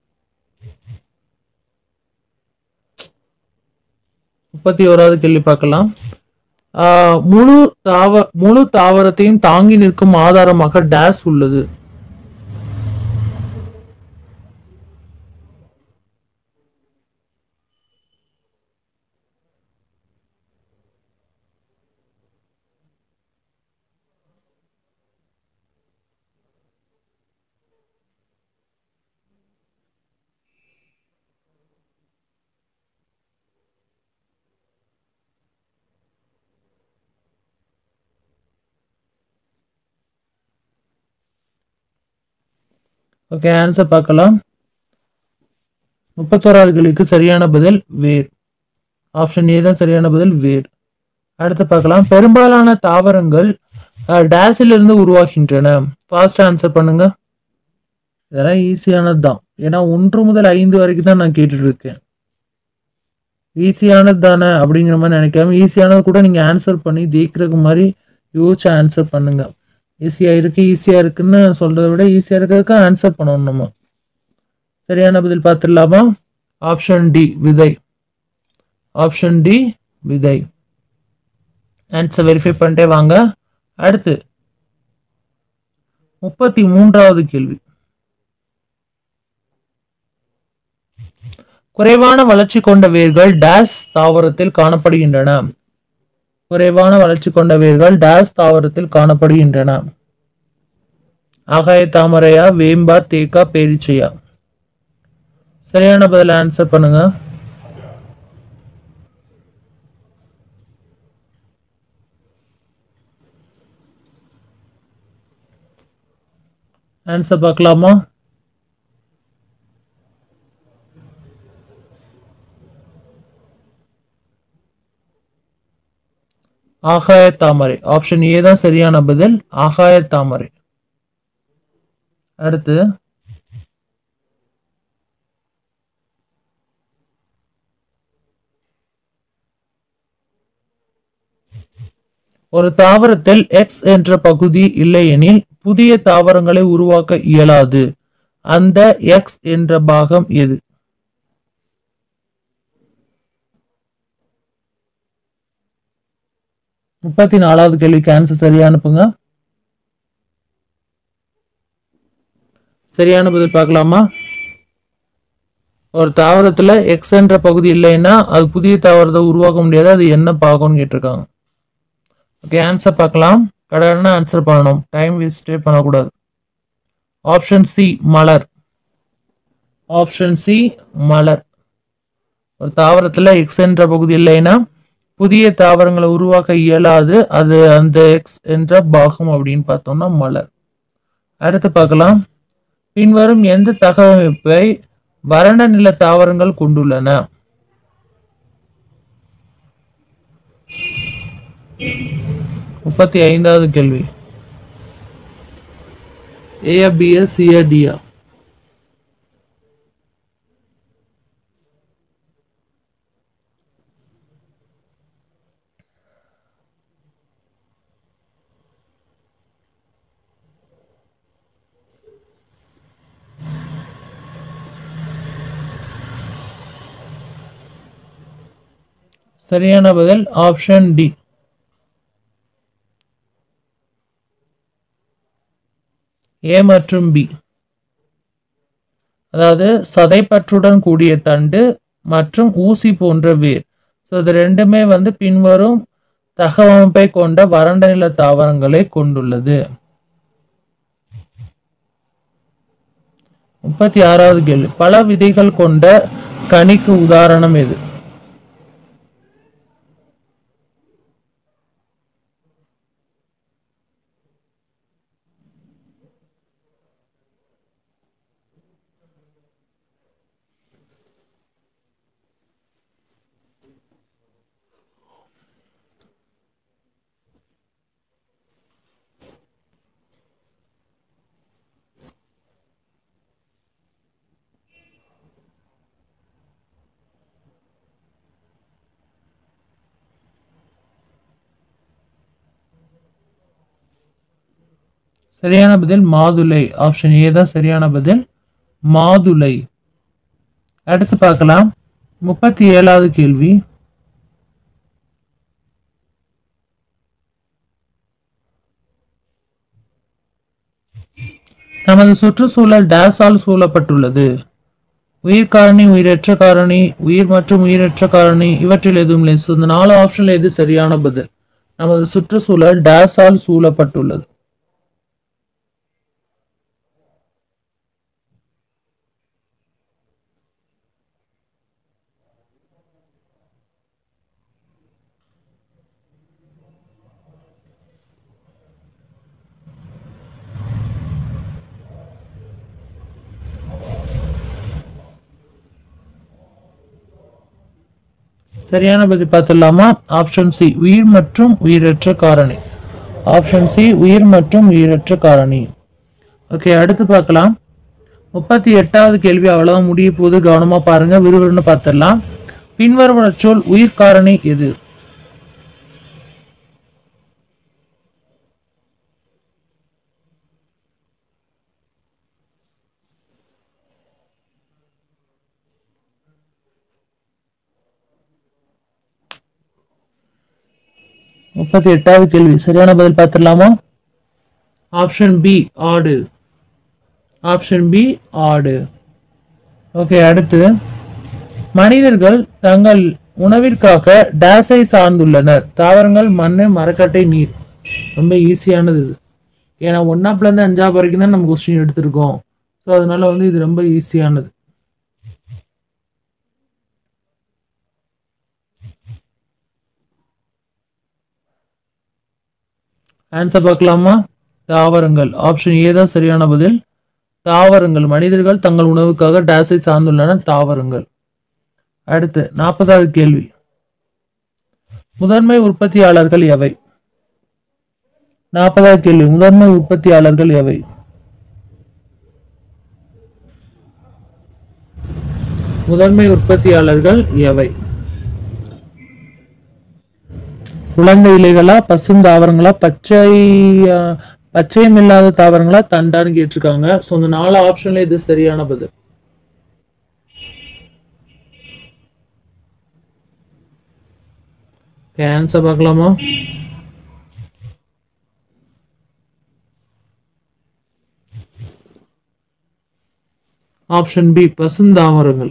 [SPEAKER 1] முப்பத்தி ஓராவது கேள்வி பார்க்கலாம் ஆஹ், முழு தாவ முழு தாவரத்தையும் தாங்கி நிற்கும் ஆதாரமாக டேஸ் உள்ளது ஓகே ஆன்சர் பார்க்கலாம் முப்பத்தோராவது கேள்விக்கு சரியான பதில் வேர் ஆப்ஷன் ஏ தான் சரியான பதில் வேர் அடுத்து பார்க்கலாம் பெரும்பாலான தாவரங்கள் டேஸில் இருந்து உருவாகின்றன ஃபாஸ்ட் ஆன்சர் பண்ணுங்க இதெல்லாம் ஈஸியானது தான் ஏன்னா ஒன்று முதல் ஐந்து வரைக்கும் தான் நான் கேட்டுட்டு இருக்கேன் ஈஸியானது தானே அப்படிங்கிற மாதிரி நினைக்காம ஈஸியானது கூட நீங்க ஆன்சர் பண்ணி ஜெயிக்கிறதுக்கு மாதிரி யோசிச்சு ஆன்சர் பண்ணுங்க ஈஸியா இருக்கு ஈஸியா இருக்குன்னு சொல்றதை விட ஈஸியா இருக்கிறதுக்கு ஆன்சர் பண்ணணும் நம்ம சரியான பதில் பார்த்துடலாமா ஆப்ஷன் டி விதை ஆப்ஷன் டி விதை ஆன்சர் வெரிஃபை பண்ணிட்டே வாங்க அடுத்து முப்பத்தி மூன்றாவது கேள்வி குறைவான வளர்ச்சி கொண்ட வேர்கள் டேஸ் தாவரத்தில் காணப்படுகின்றன குறைவான வளர்ச்சி கொண்ட வேர்கள் டேஸ் தாவரத்தில் காணப்படுகின்றன ஆகாய தாமரையா வேம்பா தேக்கா பேரிச்சையா சரியான பதில் ஆன்சர் பண்ணுங்க ஆன்சர் பார்க்கலாமா ஆகாய தாமரை ஆப்ஷன் ஏ தான் சரியான பதில் ஆகாய தாமரை அடுத்து ஒரு தாவரத்தில் எக்ஸ் என்ற பகுதி இல்லையெனில் புதிய தாவரங்களை உருவாக்க இயலாது அந்த எக்ஸ் என்ற பாகம் எது முப்பத்தி நாலாவது கேள்விக்கு ஆன்சர் சரியா அனுப்புங்க சரியான பதில் பார்க்கலாமா ஒரு தாவரத்துல எக்ஸ் என்ற பகுதி இல்லைன்னா அது புதிய தாவரத்தை உருவாக்க முடியாது அது என்ன பாகம்னு கேட்டிருக்காங்க ஓகே ஆன்சர் பார்க்கலாம் கடனை ஆன்சர் பண்ணணும் டைம் வேஸ்டே பண்ணக்கூடாது ஆப்ஷன் சி மலர் ஆப்ஷன் சி மலர் ஒரு தாவரத்துல எக்ஸ் என்ற பகுதி இல்லைன்னா புதிய தாவரங்களை உருவாக்க இயலாது அது அந்த எக்ஸ் என்ற பாகம் அப்படின்னு பார்த்தோம்னா மலர் அடுத்து பார்க்கலாம் பின்வரும் எந்த தகவமைப்பை வறண்ட நில தாவரங்கள் கொண்டுள்ளன முப்பத்தி ஐந்தாவது கேள்வி ஏயா பிஎஸ் சியா டியா சரியான பதில் ஆப்ஷன் டி ஏ மற்றும் பி அதாவது சதைப்பற்றுடன் கூடிய தண்டு மற்றும் ஊசி போன்ற வேர் ஸோ இது ரெண்டுமே வந்து பின்வரும் தகவமைப்பை கொண்ட வறண்ட நில தாவரங்களை கொண்டுள்ளது முப்பத்தி ஆறாவது கேள்வி பல விதைகள் கொண்ட கனிக்கு உதாரணம் எது சரியான பதில் மாதுளை ஆப்ஷன் ஏ தான் சரியான பதில் மாதுளை அடுத்து பார்க்கலாம் முப்பத்தி ஏழாவது கேள்வி நமது சுற்றுச்சூழல் டேஸால் சூழப்பட்டுள்ளது உயிர் காரணி உயிரற்ற காரணி உயிர் மற்றும் உயிரற்ற காரணி இவற்றில் எதுவும் இல்லை So, இந்த நாலு ஆப்ஷன்ல எது சரியான பதில் நமது சுற்றுச்சூழல் டேஸால் சூழப்பட்டுள்ளது சரியான பதில் பார்த்துடலாமா ஆப்ஷன் சி உயிர் மற்றும் உயிரற்ற காரணி ஆப்ஷன் சி உயிர் மற்றும் உயிரற்ற காரணி ஓகே அடுத்து பார்க்கலாம் முப்பத்தி எட்டாவது கேள்வி அவ்வளவுதான் முடிய போது கவனமா பாருங்க விறுவிறுன்னு பார்த்துடலாம் பின்வரும் சொல் உயிர் காரணி எது முப்பத்தி எட்டாவது கேள்வி சரியான பதில் பார்த்துடலாமா ஆப்ஷன் பி ஆடு ஆப்ஷன் பி ஆடு ஓகே அடுத்து மனிதர்கள் தங்கள் உணவிற்காக டேஸை சார்ந்துள்ளனர் தாவரங்கள் மண் மரக்கட்டை நீர் ரொம்ப ஈஸியானது இது ஏன்னா ஒன்னாப்ல இருந்து அஞ்சாவது வரைக்கும் தான் நம்ம கொஸ்டின் எடுத்திருக்கோம் ஸோ அதனால வந்து இது ரொம்ப ஈஸியானது ஆன்சர் பார்க்கலாமா தாவரங்கள் ஆப்ஷன் ஏ தான் சரியான பதில் தாவரங்கள் மனிதர்கள் தங்கள் உணவுக்காக டேஸை சார்ந்துள்ளன தாவரங்கள் அடுத்து நாற்பதாவது கேள்வி முதன்மை உற்பத்தியாளர்கள் எவை நாற்பதாவது கேள்வி முதன்மை உற்பத்தியாளர்கள் எவை முதன்மை உற்பத்தியாளர்கள் எவை குழந்தை இலைகளா பசுந்தாவரங்களா பச்சை அஹ், பச்சையம் இல்லாத தாவரங்களா தண்டான்னு கேட்டிருக்காங்க ஸோ இந்த நாலு ஆப்ஷன்ல இது சரியான பதில் ஆன்சர் பார்க்கலாமா ஆப்ஷன் பி பசுந்தாவரங்கள்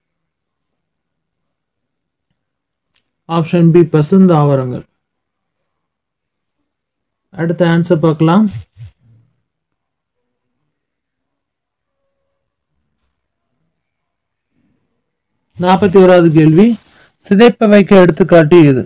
[SPEAKER 1] ஆப்ஷன் பி பசுந்தாவரங்கள் அடுத்த ஆன்சர் பார்க்கலாம் நாற்பத்தி ஓராவது கேள்வி சிதைப்பவைக்கு எடுத்துக்காட்டு எது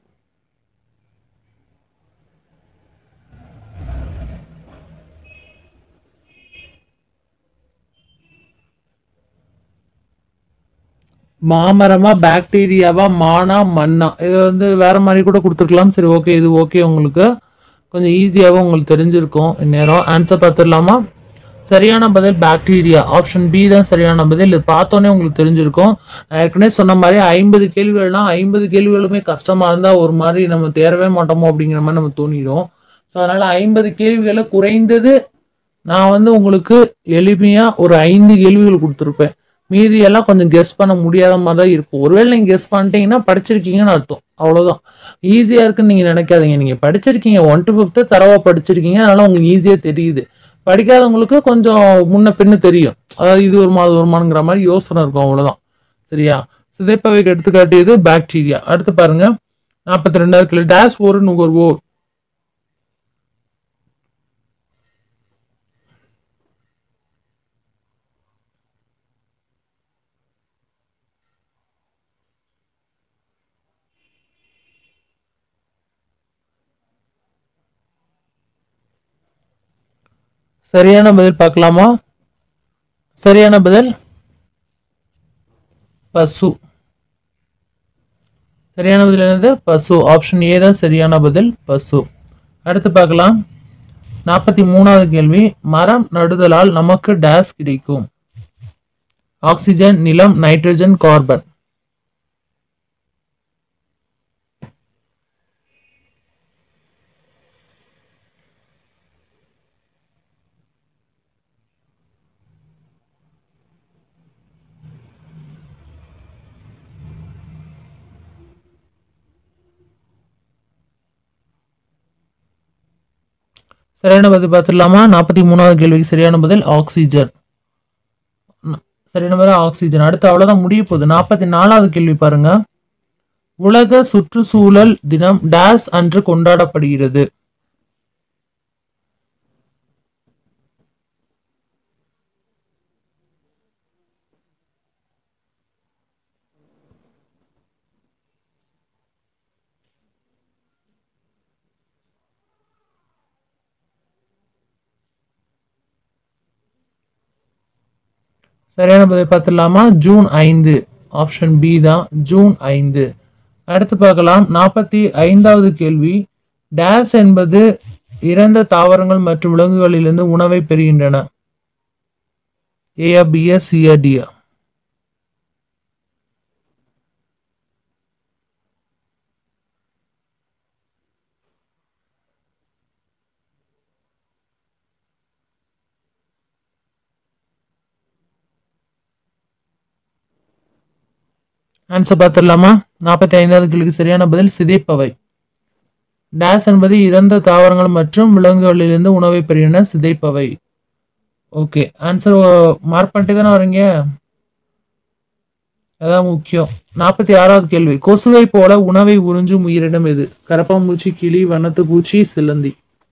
[SPEAKER 1] மாமரமா பாக்டீரியாவா மானா மண்ணா இது வந்து வேற மாதிரி கூட கொடுத்துருக்கலாம் சரி ஓகே இது ஓகே உங்களுக்கு கொஞ்சம் ஈஸியாகவும் உங்களுக்கு தெரிஞ்சிருக்கும் இந்நேரம் ஆன்சர் பார்த்துடலாமா சரியான பதில் பாக்டீரியா ஆப்ஷன் பி தான் சரியான பதில் இது பார்த்தோன்னே உங்களுக்கு தெரிஞ்சிருக்கும் நான் ஏற்கனவே சொன்ன மாதிரி ஐம்பது கேள்விகள்னா ஐம்பது கேள்விகளுமே கஷ்டமா இருந்தா ஒரு மாதிரி நம்ம தேரவே மாட்டோமோ அப்படிங்கிற மாதிரி நம்ம தோணிடும் ஸோ அதனால ஐம்பது கேள்விகளை குறைந்தது நான் வந்து உங்களுக்கு எளிமையா ஒரு ஐந்து கேள்விகள் கொடுத்துருப்பேன் மீதி எல்லாம் கொஞ்சம் கெஸ் பண்ண முடியாத மாதிரி தான் இருக்கும் ஒருவேளை நீங்க கெஸ் பண்ணிட்டீங்கன்னா படிச்சிருக்கீங்கன்னு அர்த்தம் அவ்வளவுதான் ஈஸியா இருக்குன்னு நீங்க நினைக்காதீங்க நீங்க படிச்சிருக்கீங்க ஒன் டு ஃபிஃப்த்து தரவா படிச்சிருக்கீங்க அதனால உங்களுக்கு ஈஸியா தெரியுது படிக்காதவங்களுக்கு கொஞ்சம் முன்ன பின்ன தெரியும் அதாவது இது ஒரு மாதம் ஒரு மாதங்கிற மாதிரி யோசனை இருக்கும் அவ்வளவுதான் சரியா சிதைப்பவைக்கு எடுத்துக்காட்டியது பாக்டீரியா அடுத்து பாருங்க நாற்பத்தி ரெண்டாவது கிலோ டேஸ் ஒரு நுகர்வோர் சரியான பதில் பார்க்கலாமா சரியான பதில் பசு சரியான பதில் என்னது பசு ஆப்ஷன் ஏ தான் சரியான பதில் பசு அடுத்து பார்க்கலாம் நாற்பத்தி மூணாவது கேள்வி மரம் நடுதலால் நமக்கு டேஸ் கிடைக்கும் ஆக்சிஜன் நிலம் நைட்ரஜன் கார்பன் சரியான பதில் பார்த்துடலாமா நாற்பத்தி மூணாவது கேள்விக்கு சரியான பதில் ஆக்சிஜன் ந- சரியான பதில் ஆக்சிஜன் அடுத்து அவ்வளவுதான் முடிய போகுது நாற்பத்தி நாலாவது கேள்வி பாருங்க உலக சுற்றுச்சூழல் தினம் டேஸ் அன்று கொண்டாடப்படுகிறது சரியான பதில் பார்த்துடலாமா ஜூன் ஐந்து ஆப்ஷன் பி தான் ஜூன் ஐந்து அடுத்து பார்க்கலாம் நாற்பத்தி ஐந்தாவது கேள்வி டேஸ் என்பது இறந்த தாவரங்கள் மற்றும் விலங்குகளிலிருந்து உணவை பெறுகின்றன ஏயா பியா சியா டியா ஆன்சர் பார்த்துடலாமா நாற்பத்தி ஐந்தாவது கேள்விக்கு சரியான பதில் சிதைப்பவை டேஸ் என்பது இறந்த தாவரங்கள் மற்றும் விலங்குகளிலிருந்து உணவை பெறுகின்றன சிதைப்பவை ஓகே ஆன்சர் மார்க் பண்ணிட்டு தானே வரீங்க அதான் முக்கியம் நாற்பத்தி ஆறாவது கேள்வி கொசுவை போல உணவை உறிஞ்சும் உயிரினம் எது கரப்பாம்பூச்சி கிளி வண்ணத்து பூச்சி சிலந்தி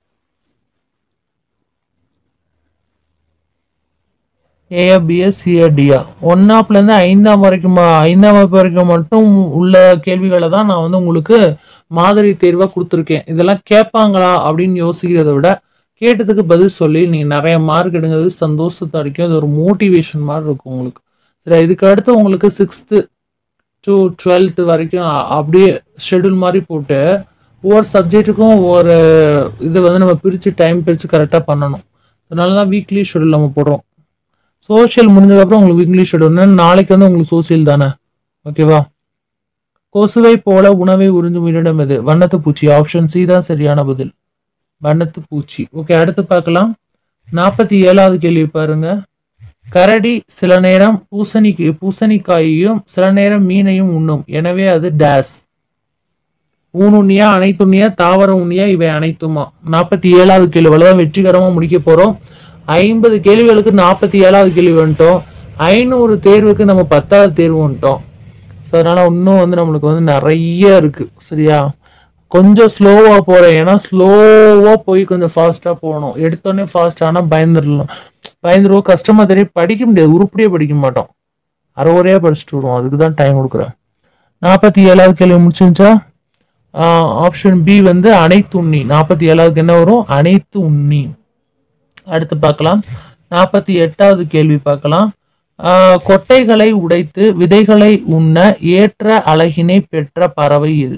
[SPEAKER 1] ஏயா பிஎஸ் சிஆர்டியா ஒன்னாப்ல இருந்து ஐந்தாம் வரைக்கும் ம- ஐந்தாம் வகுப்பு வரைக்கும் மட்டும் உள்ள கேள்விகளை தான் நான் வந்து உங்களுக்கு மாதிரி தேர்வா கொடுத்துருக்கேன் இதெல்லாம் கேட்பாங்களா அப்படின்னு யோசிக்கிறத விட கேட்டதுக்கு பதில் சொல்லி நீங்க நிறைய மார்க் எடுங்கிறது சந்தோஷத்தை அடிக்கும் அது ஒரு மோட்டிவேஷன் மாதிரி இருக்கும் உங்களுக்கு சரி இதுக்கு அடுத்து உங்களுக்கு சிக்ஸ்த்து டு டுவெல்த் வரைக்கும் அ- அப்படியே ஷெட்யூல் மாதிரி போட்டு ஒவ்வொரு சப்ஜெக்ட்டுக்கும் ஒவ்வொரு இது வந்து நம்ம பிரித்து டைம் பிரித்து கரெக்டாக பண்ணணும் அதனால தான் வீக்லி ஷெட்யூல் நம்ம போடுறோம் சோஷியல் முடிஞ்சதுக்கப்புறம் உங்களுக்கு இங்கிலீஷ் ஷெட்யூல் நாளைக்கு வந்து உங்களுக்கு சோசியல் தானே ஓகேவா கொசுவை போல உணவை உறிஞ்சும் உயிரினம் எது வண்ணத்து பூச்சி ஆப்ஷன் சி தான் சரியான பதில் வண்ணத்து பூச்சி ஓகே அடுத்து பார்க்கலாம் நாற்பத்தி ஏழாவது கேள்வி பாருங்க கரடி சில நேரம் பூசணி பூசணிக்காயையும் சில நேரம் மீனையும் உண்ணும் எனவே அது டேஸ் ஊனுண்ணியா அனைத்துண்ணியா தாவர உண்ணியா இவை அனைத்துமா நாற்பத்தி ஏழாவது கேள்வி அவ்வளவுதான் வெற்றிகரமா முடிக்க போறோம் ஐம்பது கேள்விகளுக்கு நாற்பத்தி ஏழாவது கேள்வி வந்துட்டோம் ஐநூறு தேர்வுக்கு நம்ம பத்தாவது தேர்வு வந்துட்டோம் ஸோ அதனால இன்னும் வந்து நம்மளுக்கு வந்து நிறைய இருக்கு சரியா கொஞ்சம் ஸ்லோவா போறேன் ஏன்னா ஸ்லோவா போய் கொஞ்சம் ஃபாஸ்டா போகணும் எடுத்தோடனே ஃபாஸ்ட் ஆனா பயந்துடலாம் பயந்துருவோம் கஷ்டமா தெரியும் படிக்க முடியாது உருப்படியே படிக்க மாட்டோம் அரைவரையா படிச்சுட்டு விடுவோம் அதுக்கு தான் டைம் கொடுக்குறேன் நாற்பத்தி ஏழாவது கேள்வி முடிச்சுச்சா ஆப்ஷன் பி வந்து அனைத்து உண்ணி நாற்பத்தி ஏழாவதுக்கு என்ன வரும் அனைத்து உண்ணி அடுத்து பார்க்கலாம் நாற்பத்தி எட்டாவது கேள்வி பார்க்கலாம் ஆஹ் கொட்டைகளை உடைத்து விதைகளை உண்ண ஏற்ற அழகினை பெற்ற பறவை இது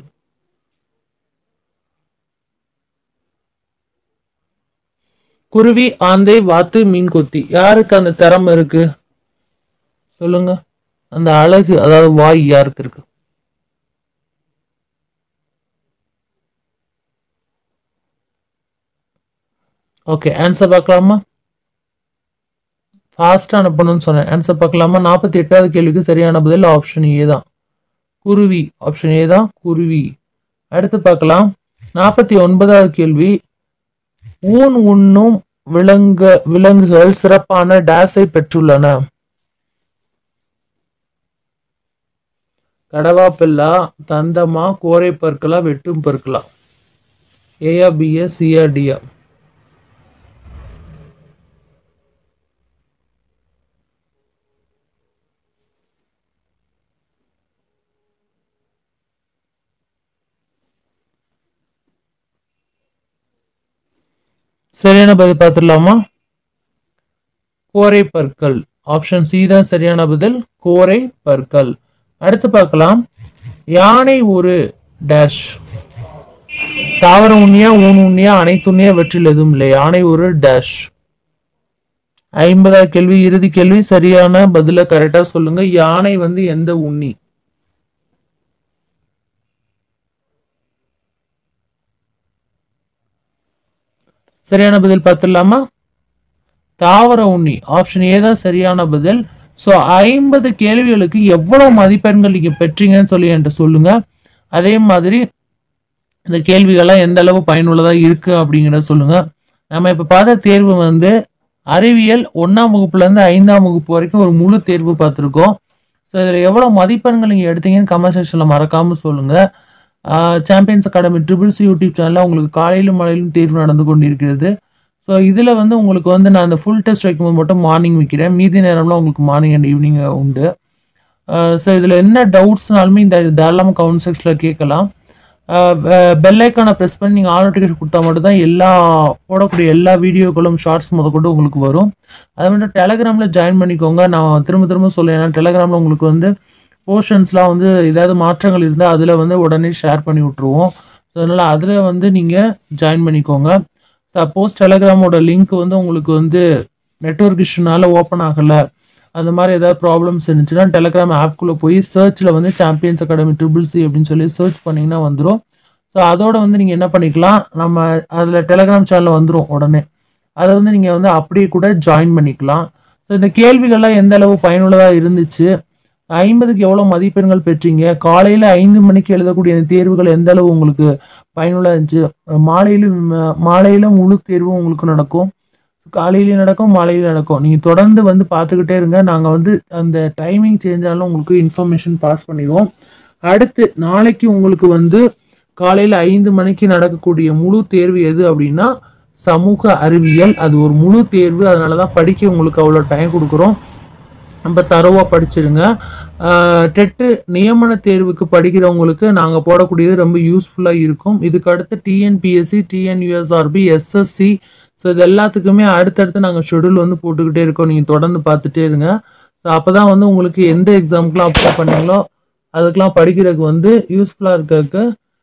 [SPEAKER 1] குருவி ஆந்தை வாத்து மீன் கொத்தி யாருக்கு அந்த திறமை இருக்கு சொல்லுங்க அந்த அழகு அதாவது வாய் யாருக்கு இருக்கு ஓகே ஆன்சர் பார்க்கலாமா ஃபாஸ்ட்டாக அனுப்பணும்னு சொன்னேன் ஆன்சர் பார்க்கலாமா நாற்பத்தி எட்டாவது கேள்விக்கு சரியான பதில் ஆப்ஷன் ஏ தான் குருவி ஆப்ஷன் ஏ தான் குருவி அடுத்து பார்க்கலாம் நாற்பத்தி ஒன்பதாவது கேள்வி ஊன் உண்ணும் விலங்கு விலங்குகள் சிறப்பான டேஸை பெற்றுள்ளன கடவாப்பில்லா தந்தமா கோரை பற்களா வெட்டும் பற்களா ஏயா பிஏ சியா டியா சரியான பதில் பார்த்துடலாமா கோரை பற்கள் ஆப்ஷன் சி தான் சரியான பதில் கோரை பற்கள் அடுத்து பார்க்கலாம் யானை ஒரு டேஷ் தாவர உண்ணியா ஊன் உண்ணியா அனைத்து உண்ணியா வெற்றில் எதுவும் இல்லை யானை ஒரு டேஷ் ஐம்பதாவது கேள்வி இறுதி கேள்வி சரியான பதில கரெக்டா சொல்லுங்க யானை வந்து எந்த உண்ணி சரியான பதில் பார்த்துடலாமா தாவர உண்ணி ஆப்ஷன் ஏ தான் சரியான பதில் ஸோ ஐம்பது கேள்விகளுக்கு எவ்வளவு மதிப்பெண்கள் நீங்க பெற்றீங்கன்னு சொல்லி என்கிட்ட சொல்லுங்க அதே மாதிரி இந்த கேள்விகள்லாம் எந்த அளவு பயனுள்ளதா இருக்கு அப்படிங்கிறத சொல்லுங்க நம்ம இப்ப பார்த்த தேர்வு வந்து அறிவியல் ஒன்னாம் வகுப்புல இருந்து ஐந்தாம் வகுப்பு வரைக்கும் ஒரு முழு தேர்வு பார்த்துருக்கோம் ஸோ இதுல எவ்வளவு மதிப்பெண்கள் நீங்க எடுத்தீங்கன்னு கமெண்ட் செக்ஷன்ல மறக்காம சொல்லுங்க சாம்பியன்ஸ் அகாடமி ட்ரிபிள்ஸ் யூடியூப் சேனல்ல உங்களுக்கு காலையிலும் மழையிலும் தேர்வு நடந்து கொண்டிருக்கிறது ஸோ இதில் வந்து உங்களுக்கு வந்து நான் அந்த ஃபுல் டெஸ்ட் வைக்கும்போது மட்டும் மார்னிங் வைக்கிறேன் மீதி நேரம்லாம் உங்களுக்கு மார்னிங் அண்ட் ஈவினிங் உண்டு ஸோ இதில் என்ன டவுட்ஸ்னாலுமே இந்த தாராளமாக கமெண்ட் செக்ஷனில் கேட்கலாம் பெல்லைக்கான ப்ரெஸ் பண்ணி நீங்கள் ஆல் நோட்டிஃபிகேஷன் கொடுத்தா மட்டும் தான் எல்லா போடக்கூடிய எல்லா வீடியோக்களும் ஷார்ட்ஸ் முதற்கொண்டு உங்களுக்கு வரும் அதை மட்டும் டெலகிராமில் ஜாயின் பண்ணிக்கோங்க நான் திரும்ப திரும்ப சொல்லுவேன் ஏன்னா டெலகிராமில் உங்களுக்கு வந்து போர்ஷன்ஸ்லாம் வந்து ஏதாவது மாற்றங்கள் இருந்தால் அதில் வந்து உடனே ஷேர் பண்ணி விட்ருவோம் ஸோ அதனால் அதில் வந்து நீங்கள் ஜாயின் பண்ணிக்கோங்க சப்போஸ் டெலகிராமோட லிங்க் வந்து உங்களுக்கு வந்து நெட்ஒர்க் இஷ்யூனால ஓப்பன் ஆகலை அந்த மாதிரி ஏதாவது ப்ராப்ளம்ஸ் இருந்துச்சுன்னா டெலகிராம் ஆப்குள்ளே போய் சர்ச்சில் வந்து சாம்பியன்ஸ் அகாடமி ட்ரிபிள் சி அப்படின்னு சொல்லி சர்ச் பண்ணிங்கன்னா வந்துடும் ஸோ அதோட வந்து நீங்கள் என்ன பண்ணிக்கலாம் நம்ம அதில் டெலகிராம் சேனலில் வந்துடும் உடனே அதை வந்து நீங்கள் வந்து அப்படியே கூட ஜாயின் பண்ணிக்கலாம் ஸோ இந்த கேள்விகள்லாம் எந்த அளவு பயனுள்ளதாக இருந்துச்சு ஐம்பதுக்கு எவ்வளோ மதிப்பெண்கள் பெற்றீங்க காலையில் ஐந்து மணிக்கு எழுதக்கூடிய இந்த தேர்வுகள் எந்த அளவு உங்களுக்கு பயனுள்ளதாக இருந்துச்சு மாலையிலும் மாலையிலும் முழு தேர்வும் உங்களுக்கு நடக்கும் காலையிலையும் நடக்கும் மாலையிலும் நடக்கும் நீங்கள் தொடர்ந்து வந்து பார்த்துக்கிட்டே இருங்க நாங்கள் வந்து அந்த டைமிங் சேஞ்ச் ஆனாலும் உங்களுக்கு இன்ஃபர்மேஷன் பாஸ் பண்ணிடுவோம் அடுத்து நாளைக்கு உங்களுக்கு வந்து காலையில் ஐந்து மணிக்கு நடக்கக்கூடிய முழு தேர்வு எது அப்படின்னா சமூக அறிவியல் அது ஒரு முழு தேர்வு அதனால தான் படிக்க உங்களுக்கு அவ்வளோ டைம் கொடுக்குறோம் நம்ம தரவாக படிச்சிருங்க டெட்டு நியமன தேர்வுக்கு படிக்கிறவங்களுக்கு நாங்கள் போடக்கூடியது ரொம்ப யூஸ்ஃபுல்லாக இருக்கும் இதுக்கு அடுத்து டிஎன்பிஎஸ்சி டிஎன்யூஎஸ்ஆர்பி எஸ்எஸ்சி ஸோ இது எல்லாத்துக்குமே அடுத்தடுத்து நாங்கள் ஷெடியூல் வந்து போட்டுக்கிட்டே இருக்கோம் நீங்கள் தொடர்ந்து பார்த்துட்டே இருங்க ஸோ அப்போ தான் வந்து உங்களுக்கு எந்த எக்ஸாமுக்குலாம் அப்ளை பண்ணீங்களோ அதுக்கெலாம் படிக்கிறதுக்கு வந்து யூஸ்ஃபுல்லாக இருக்கிறதுக்கு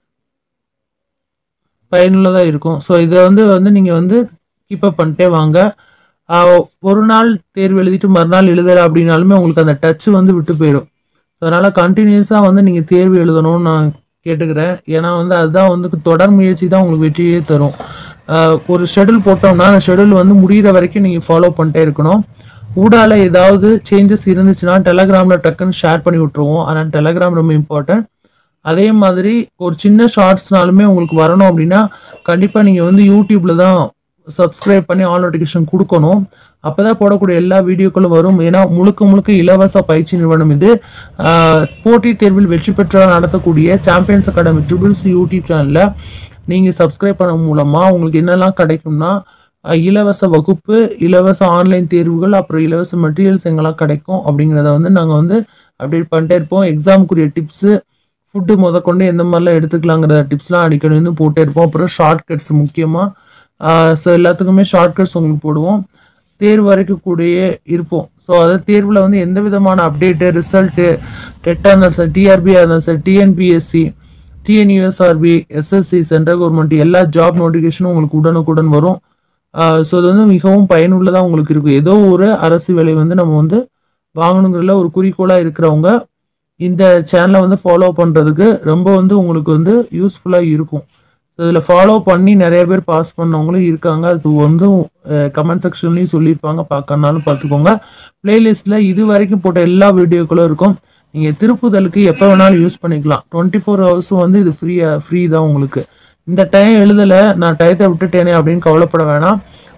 [SPEAKER 1] பயனுள்ளதாக இருக்கும் ஸோ இதை வந்து வந்து நீங்கள் வந்து கீப்பப் பண்ணிட்டே வாங்க ஒரு நாள் தேர்வு எழுதிட்டு மறுநாள் எழுதலை அப்படின்னாலுமே உங்களுக்கு அந்த டச் வந்து விட்டு போயிடும் அதனால் கண்டினியூஸாக வந்து நீங்கள் தேர்வு எழுதணும்னு நான் கேட்டுக்கிறேன் ஏன்னா வந்து அதுதான் வந்து தொடர் முயற்சி தான் உங்களுக்கு வெற்றியே தரும் ஒரு ஷெடியூல் போட்டோம்னா அந்த ஷெடியூல் வந்து முடிகிற வரைக்கும் நீங்கள் ஃபாலோ பண்ணிட்டே இருக்கணும் ஊடால ஏதாவது சேஞ்சஸ் இருந்துச்சுன்னா டெலகிராமில் டக்குன்னு ஷேர் பண்ணி விட்ருவோம் ஆனால் டெலகிராம் ரொம்ப இம்பார்ட்டன்ட் அதே மாதிரி ஒரு சின்ன ஷார்ட்ஸ்னாலுமே உங்களுக்கு வரணும் அப்படின்னா கண்டிப்பாக நீங்கள் வந்து யூடியூப்பில் தான் சப்ஸ்கிரைப் பண்ணி ஆல் நோட்டிஃபிகேஷன் கொடுக்கணும் அப்போ தான் போடக்கூடிய எல்லா வீடியோக்களும் வரும் ஏன்னா முழுக்க முழுக்க இலவச பயிற்சி நிறுவனம் இது போட்டித் தேர்வில் வெற்றி பெற்றால் நடத்தக்கூடிய சாம்பியன்ஸ் அகாடமி ட்ரிபிள்ஸ் யூடியூப் சேனலில் நீங்கள் சப்ஸ்கிரைப் பண்ண மூலமாக உங்களுக்கு என்னெல்லாம் கிடைக்கும்னா இலவச வகுப்பு இலவச ஆன்லைன் தேர்வுகள் அப்புறம் இலவச மெட்டீரியல்ஸ் எங்கெல்லாம் கிடைக்கும் அப்படிங்கிறத வந்து நாங்கள் வந்து அப்டேட் பண்ணிட்டே இருப்போம் எக்ஸாமுக்குரிய டிப்ஸு ஃபுட்டு முதற்கொண்டு எந்த மாதிரிலாம் எடுத்துக்கலாங்கிற டிப்ஸ்லாம் அடிக்கடி வந்து போட்டே இருப்போம் அப்புறம் ஷார்ட் கட்ஸ் முக்கியமாக ஸோ எல்லாத்துக்குமே ஷார்ட் கட்ஸ் உங்களுக்கு போடுவோம் தேர்வு வரைக்கும் கூடயே இருப்போம் ஸோ அதாவது தேர்வில் வந்து எந்த விதமான அப்டேட்டு ரிசல்ட்டு டெட்டாக இருந்தாலும் சார் டிஆர்பியாக இருந்தாலும் sir TNPSC TNUSRB SSC central government எல்லா ஜாப் நோட்டிஃபிகேஷனும் உங்களுக்கு உடனுக்குடன் வரும் ஸோ அது வந்து மிகவும் பயனுள்ளதாக உங்களுக்கு இருக்கும் ஏதோ ஒரு அரசு வேலை வந்து நம்ம வந்து வாங்கணுங்கிறதுல ஒரு குறிக்கோளாக இருக்கிறவங்க இந்த சேனலை வந்து ஃபாலோ பண்ணுறதுக்கு ரொம்ப வந்து உங்களுக்கு வந்து யூஸ்ஃபுல்லாக இருக்கும் இதில் ஃபாலோ பண்ணி நிறைய பேர் பாஸ் பண்ணவங்களும் இருக்காங்க அது வந்து கமெண்ட் செக்ஷன்லையும் சொல்லியிருப்பாங்க பார்க்கறனாலும் பார்த்துக்கோங்க பிளேலிஸ்ட்டில் இது வரைக்கும் போட்ட எல்லா வீடியோக்களும் இருக்கும் நீங்கள் திருப்புதலுக்கு எப்போ வேணாலும் யூஸ் பண்ணிக்கலாம் டுவெண்ட்டி ஃபோர் ஹவர்ஸும் வந்து இது ஃப்ரீயாக ஃப்ரீ தான் உங்களுக்கு இந்த டைம் எழுதலை நான் டயத்தை விட்டுட்டேனே அப்படின்னு கவலைப்பட வேணாம்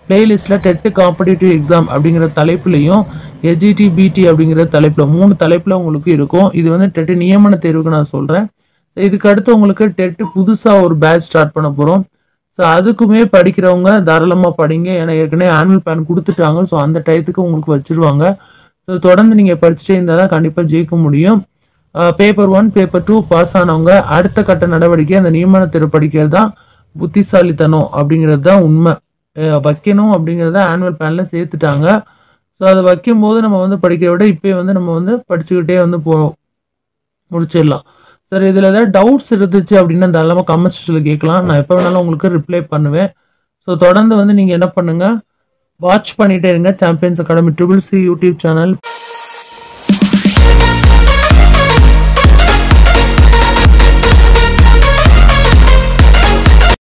[SPEAKER 1] பிளேலிஸ்ட்டில் டெட்டு காம்படிட்டிவ் எக்ஸாம் அப்படிங்கிற தலைப்புலையும் எஸ்ஜிடி பிடி அப்படிங்கிற தலைப்பில் மூணு தலைப்பில் உங்களுக்கு இருக்கும் இது வந்து டெட்டு நியமன தேர்வுக்கு நான் சொல்கிறேன் இதுக்கு அடுத்து உங்களுக்கு டெட்டு புதுசாக ஒரு பேட்ச் ஸ்டார்ட் பண்ண போகிறோம் ஸோ அதுக்குமே படிக்கிறவங்க தாராளமாக படிங்க ஏன்னா ஏற்கனவே ஆனுவல் பிளான் கொடுத்துட்டாங்க ஸோ அந்த டயத்துக்கு உங்களுக்கு வச்சுருவாங்க ஸோ தொடர்ந்து நீங்கள் படிச்சுட்டே இருந்தால் தான் கண்டிப்பாக ஜெயிக்க முடியும் paper one paper two pass ஆனவங்க அடுத்த கட்ட நடவடிக்கை அந்த நியமன தேர்வு படிக்கிறது தான் புத்திசாலித்தனம் அப்படிங்கிறது தான் உண்மை அஹ் வைக்கணும் அப்படிங்கிறத ஆனுவல் பிளானில் சேர்த்துட்டாங்க ஸோ அதை வைக்கும்போது நம்ம வந்து படிக்கிறத விட இப்போயே வந்து நம்ம வந்து படிச்சுக்கிட்டே வந்து போ முடிச்சிடலாம் சரி இதில் ஏதாவது டவுட்ஸ் இருந்துச்சு அப்படின்னா தாராளமாக கமெண்ட் செக்ஷனில் கேட்கலாம் நான் எப்போ வேணாலும் உங்களுக்கு ரிப்ளை பண்ணுவேன் ஸோ தொடர்ந்து வந்து நீங்கள் என்ன பண்ணுங்கள் வாட்ச் பண்ணிகிட்டே இருங்க Champions Academy triple C YouTube channel